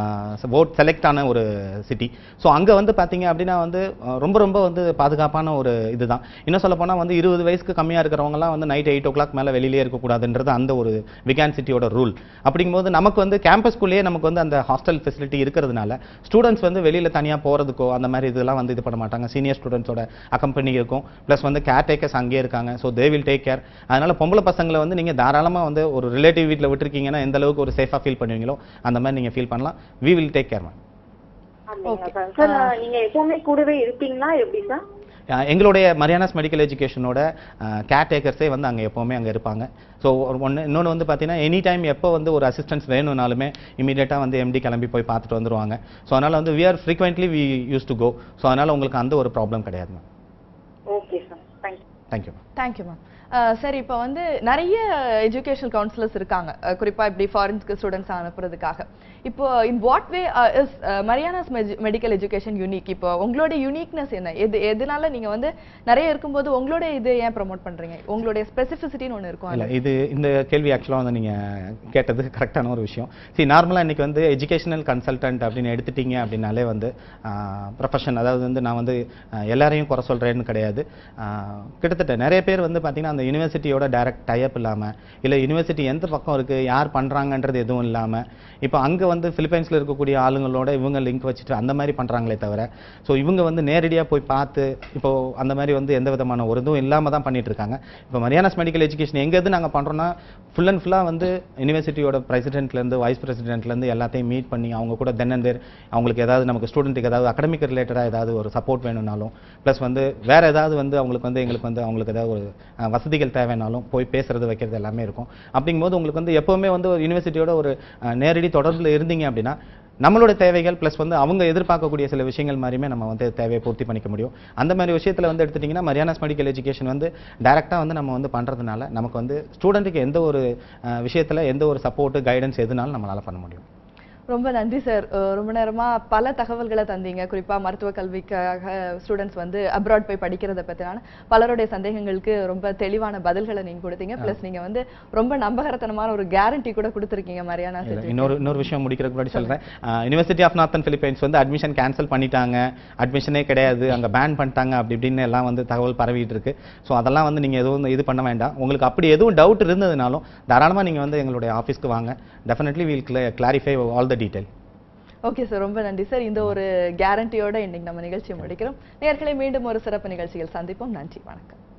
ஓட் செலக்ட் ஆன ஒரு சிட்டி ஸோ அங்கே வந்து பார்த்தீங்க அப்படின்னா வந்து அஹ், ரொம்ப ரொம்ப வந்து பாதுகாப்பான ஒரு இதுதான் இன்னும் சொல்ல போனால் வந்து இருபது வயசுக்கு கம்மியாக இருக்கிறவங்கலாம் வந்து நைட் எயிட் ஓ கிளாக் மேலே வெளியிலே இருக்கக்கூடாதுன்றது அந்த ஒரு விகான் சிட்டியோட ரூல் அப்படிங்கும்போது நமக்கு வந்து கேம்பஸ்குள்ளேயே நமக்கு வந்து அந்த ஹாஸ்டல் ஃபெசிலிட்டி இருக்கிறதுனால ஸ்டூடெண்ட்ஸ் வந்து வெளியில் தனியாக போகிறதுக்கோ அந்த மாதிரி இதெல்லாம் வந்து இது பண்ண மாட்டாங்க சீனியர் ஸ்டூடெண்ட்ஸோட அக்கம்பெனி இருக்கும் ப்ளஸ் வந்து கேர் டேக்கர்ஸ் அங்கேயே இருக்காங்க so they will take care அதனால பொம்பளை பசங்களை வந்து நீங்கள் தாராளமாக வந்து ஒரு ரிலேட்டிவ் வீட்டில் விட்டுருக்கீங்கன்னா எந்த அளவுக்கு ஒரு சேஃபாக ஃபீல் பண்ணுவீங்களோ அந்த மாதிரி நீங்கள் ஃபீல் பண்ணலாம் we will take care ma'am அப்படிங்களா சார் சார் நீங்க எப்பவுமே கூடவே இருப்பீங்களா எப்படி சார் அஹ் எங்களுடைய மரியானாஸ் மெடிக்கல் எஜுகேஷனோட கேர் டேக்கர்ஸே வந்து அங்கே எப்போவுமே அங்கே இருப்பாங்க ஸோ ஒன்று இன்னொன்று வந்து பார்த்தீங்கன்னா எனி டைம் எப்போ வந்து ஒரு அசிஸ்டன்ஸ் வேணும்னாலுமே இமீடியட்டாக வந்து எம்டி கிளம்பி போய் பார்த்துட்டு வந்துருவாங்க ஸோ அதனால் வந்து we are frequently we use to go so அதனால் உங்களுக்கு அந்த ஒரு ப்ராப்ளம் கிடையாது ma'am okay sir thank you thank you ma'am thank you ma'am சரி இப்போ வந்து நிறைய எஜுகேஷனல் கவுன்சிலர்ஸ் இருக்காங்க அஹ் குறிப்பா இப்படி ஃபாரின்ஸ்க்கு ஸ்டூடெண்ட்ஸ் அனுப்புறதுக்காக இப்போ in what way is Marianas medical education unique இப்போ உங்களோட யூனிக்னஸ் என்ன எது எதனால நீங்க வந்து நிறைய இருக்கும்போது உங்களோட இது ஏன் ப்ரோமோட் பண்றீங்க உங்களுடைய ஸ்பெசிஃபிசிட்டின்னு ஒன்று இருக்கும் இல்லை இது இந்த கேள்வி ஆக்சுவலாக வந்து நீங்கள் கேட்டது கரெக்டான ஒரு விஷயம் சரி நார்மலாக இன்றைக்கி வந்து எஜுகேஷனல் கன்சல்டன்ட் அப்படின்னு எடுத்துட்டீங்க அப்படின்னாலே வந்து ப்ரொஃபஷன் அதாவது வந்து நான் வந்து ஆஹ், எல்லாரையும் குறை சொல்கிறேன்னு கிடையாது ஆஹ், கிட்டத்தட்ட நிறைய பேர் வந்து பார்த்தீங்கன்னா அந்த யூனிவர்சிட்டியோட டைரக்ட் டைப் இல்லாமல் இல்லை யூனிவர்சிட்டி எந்த பக்கம் இருக்குது யார் பண்ணுறாங்கன்றது எதுவும் இல்லாமல் இப்போ அங்கே வந்து பிலிப்பைன்ஸில் இருக்கக்கூடிய ஆளுங்களோட இவங்க லிங்க் வச்சுட்டு அந்த மாதிரி பண்ணுறாங்களே தவிர ஸோ இவங்க வந்து நேரடியாக போய் பார்த்து இப்போ அந்த மாதிரி வந்து எந்த விதமான ஒரு இதுவும் இல்லாமல் தான் பண்ணிட்டு இருக்காங்க இப்போ மரியானாஸ் மெடிக்கல் எஜுகேஷன் எங்கே எது நாங்கள் பண்ணுறோன்னா ஃபுல் அண்ட் ஃபுல்லாக வந்து யூனிவர்சிட்டியோட பிரசிடென்ட்லேருந்து வைஸ் பிரசிடென்ட்லேருந்து எல்லாத்தையும் மீட் பண்ணி அவங்க கூட தென் அண்ட் தேர் அவங்களுக்கு ஏதாவது நமக்கு ஸ்டூடெண்ட்டுக்கு ஏதாவது அகடமிக் ரிலேட்டடாக ஏதாவது ஒரு சப்போர்ட் வேணும்னாலும் ப்ளஸ் வந்து வேறு ஏதாவது வந்து அவங்களுக்கு வந்து எங்களுக்கு வந்து அவங்களுக்கு ஏதாவது ஒரு அஹ், வசதி வசதிகள் தேவைனாலும் போய் பேசுறது வைக்கிறது எல்லாமே இருக்கும் அப்படிங்கும்போது உங்களுக்கு வந்து எப்போவுமே வந்து ஒரு யூனிவர்சிட்டியோட ஒரு அஹ், நேரடி தொடர்பில் இருந்தீங்க அப்படின்னா நம்மளோட தேவைகள் ப்ளஸ் வந்து அவங்க எதிர்பார்க்கக்கூடிய சில விஷயங்கள் மாதிரியுமே நம்ம வந்து தேவையை பூர்த்தி பண்ணிக்க முடியும் அந்த மாதிரி விஷயத்தில் வந்து எடுத்துட்டிங்கன்னா மரியானாஸ் மெடிக்கல் எஜுகேஷன் வந்து டேரெக்டாக வந்து நம்ம வந்து பண்ணுறதுனால நமக்கு வந்து ஸ்டூடெண்ட்டுக்கு எந்த ஒரு அஹ், விஷயத்துல எந்த ஒரு சப்போர்ட்டு கைடன்ஸ் எதுனாலும் நம்மளால பண்ண முடியும் ரொம்ப நன்றி சார் அஹ் ரொம்ப நேரமா பல தகவல்களை தந்தீங்க குறிப்பா மருத்துவ கல்விக்காக ஸ்டூடெண்ட்ஸ் வந்து அப்ராட் போய் படிக்கிறத பத்தினால பலருடைய சந்தேகங்களுக்கு ரொம்ப தெளிவான பதில்களை நீங்க கொடுத்தீங்க பிளஸ் நீங்க வந்து ரொம்ப நம்பகரத்தனமான ஒரு கேரண்டி கூட கொடுத்துருக்கீங்க மரியானா இல்ல, இன்னொரு இன்னொரு விஷயம் முடிக்கிறதுக்கு முன்னாடி சொல்றேன் யுனிவர்சிட்டி ஆஃப் நார்த்தன் பிலிப்பைன்ஸ் வந்து அட்மிஷன் கேன்சல் பண்ணிட்டாங்க அட்மிஷனே கிடையாது அங்க பேன் பண்ணிட்டாங்க அப்படி இப்படின்னு எல்லாம் வந்து தகவல் பரவிட்டு இருக்கு ஸோ அதெல்லாம் வந்து நீங்க எதுவும் இது பண்ண வேண்டாம் உங்களுக்கு அப்படி எதுவும் டவுட் இருந்ததுனாலும் தாராளமா நீங்க வந்து எங்களுடைய ஆஃபீஸ்க்கு வாங்க definitely we'll clarify all the detail okay sir ரொம்ப நன்றி சார் இந்த ஒரு கேரண்டியோட இன்னைக்கு நம்ம நிகழ்ச்சியை முடிக்கிறோம் நேர்களை மீண்டும் ஒரு சிறப்பு நிகழ்ச்சியில் சந்திப்போம் நன்றி வணக்கம்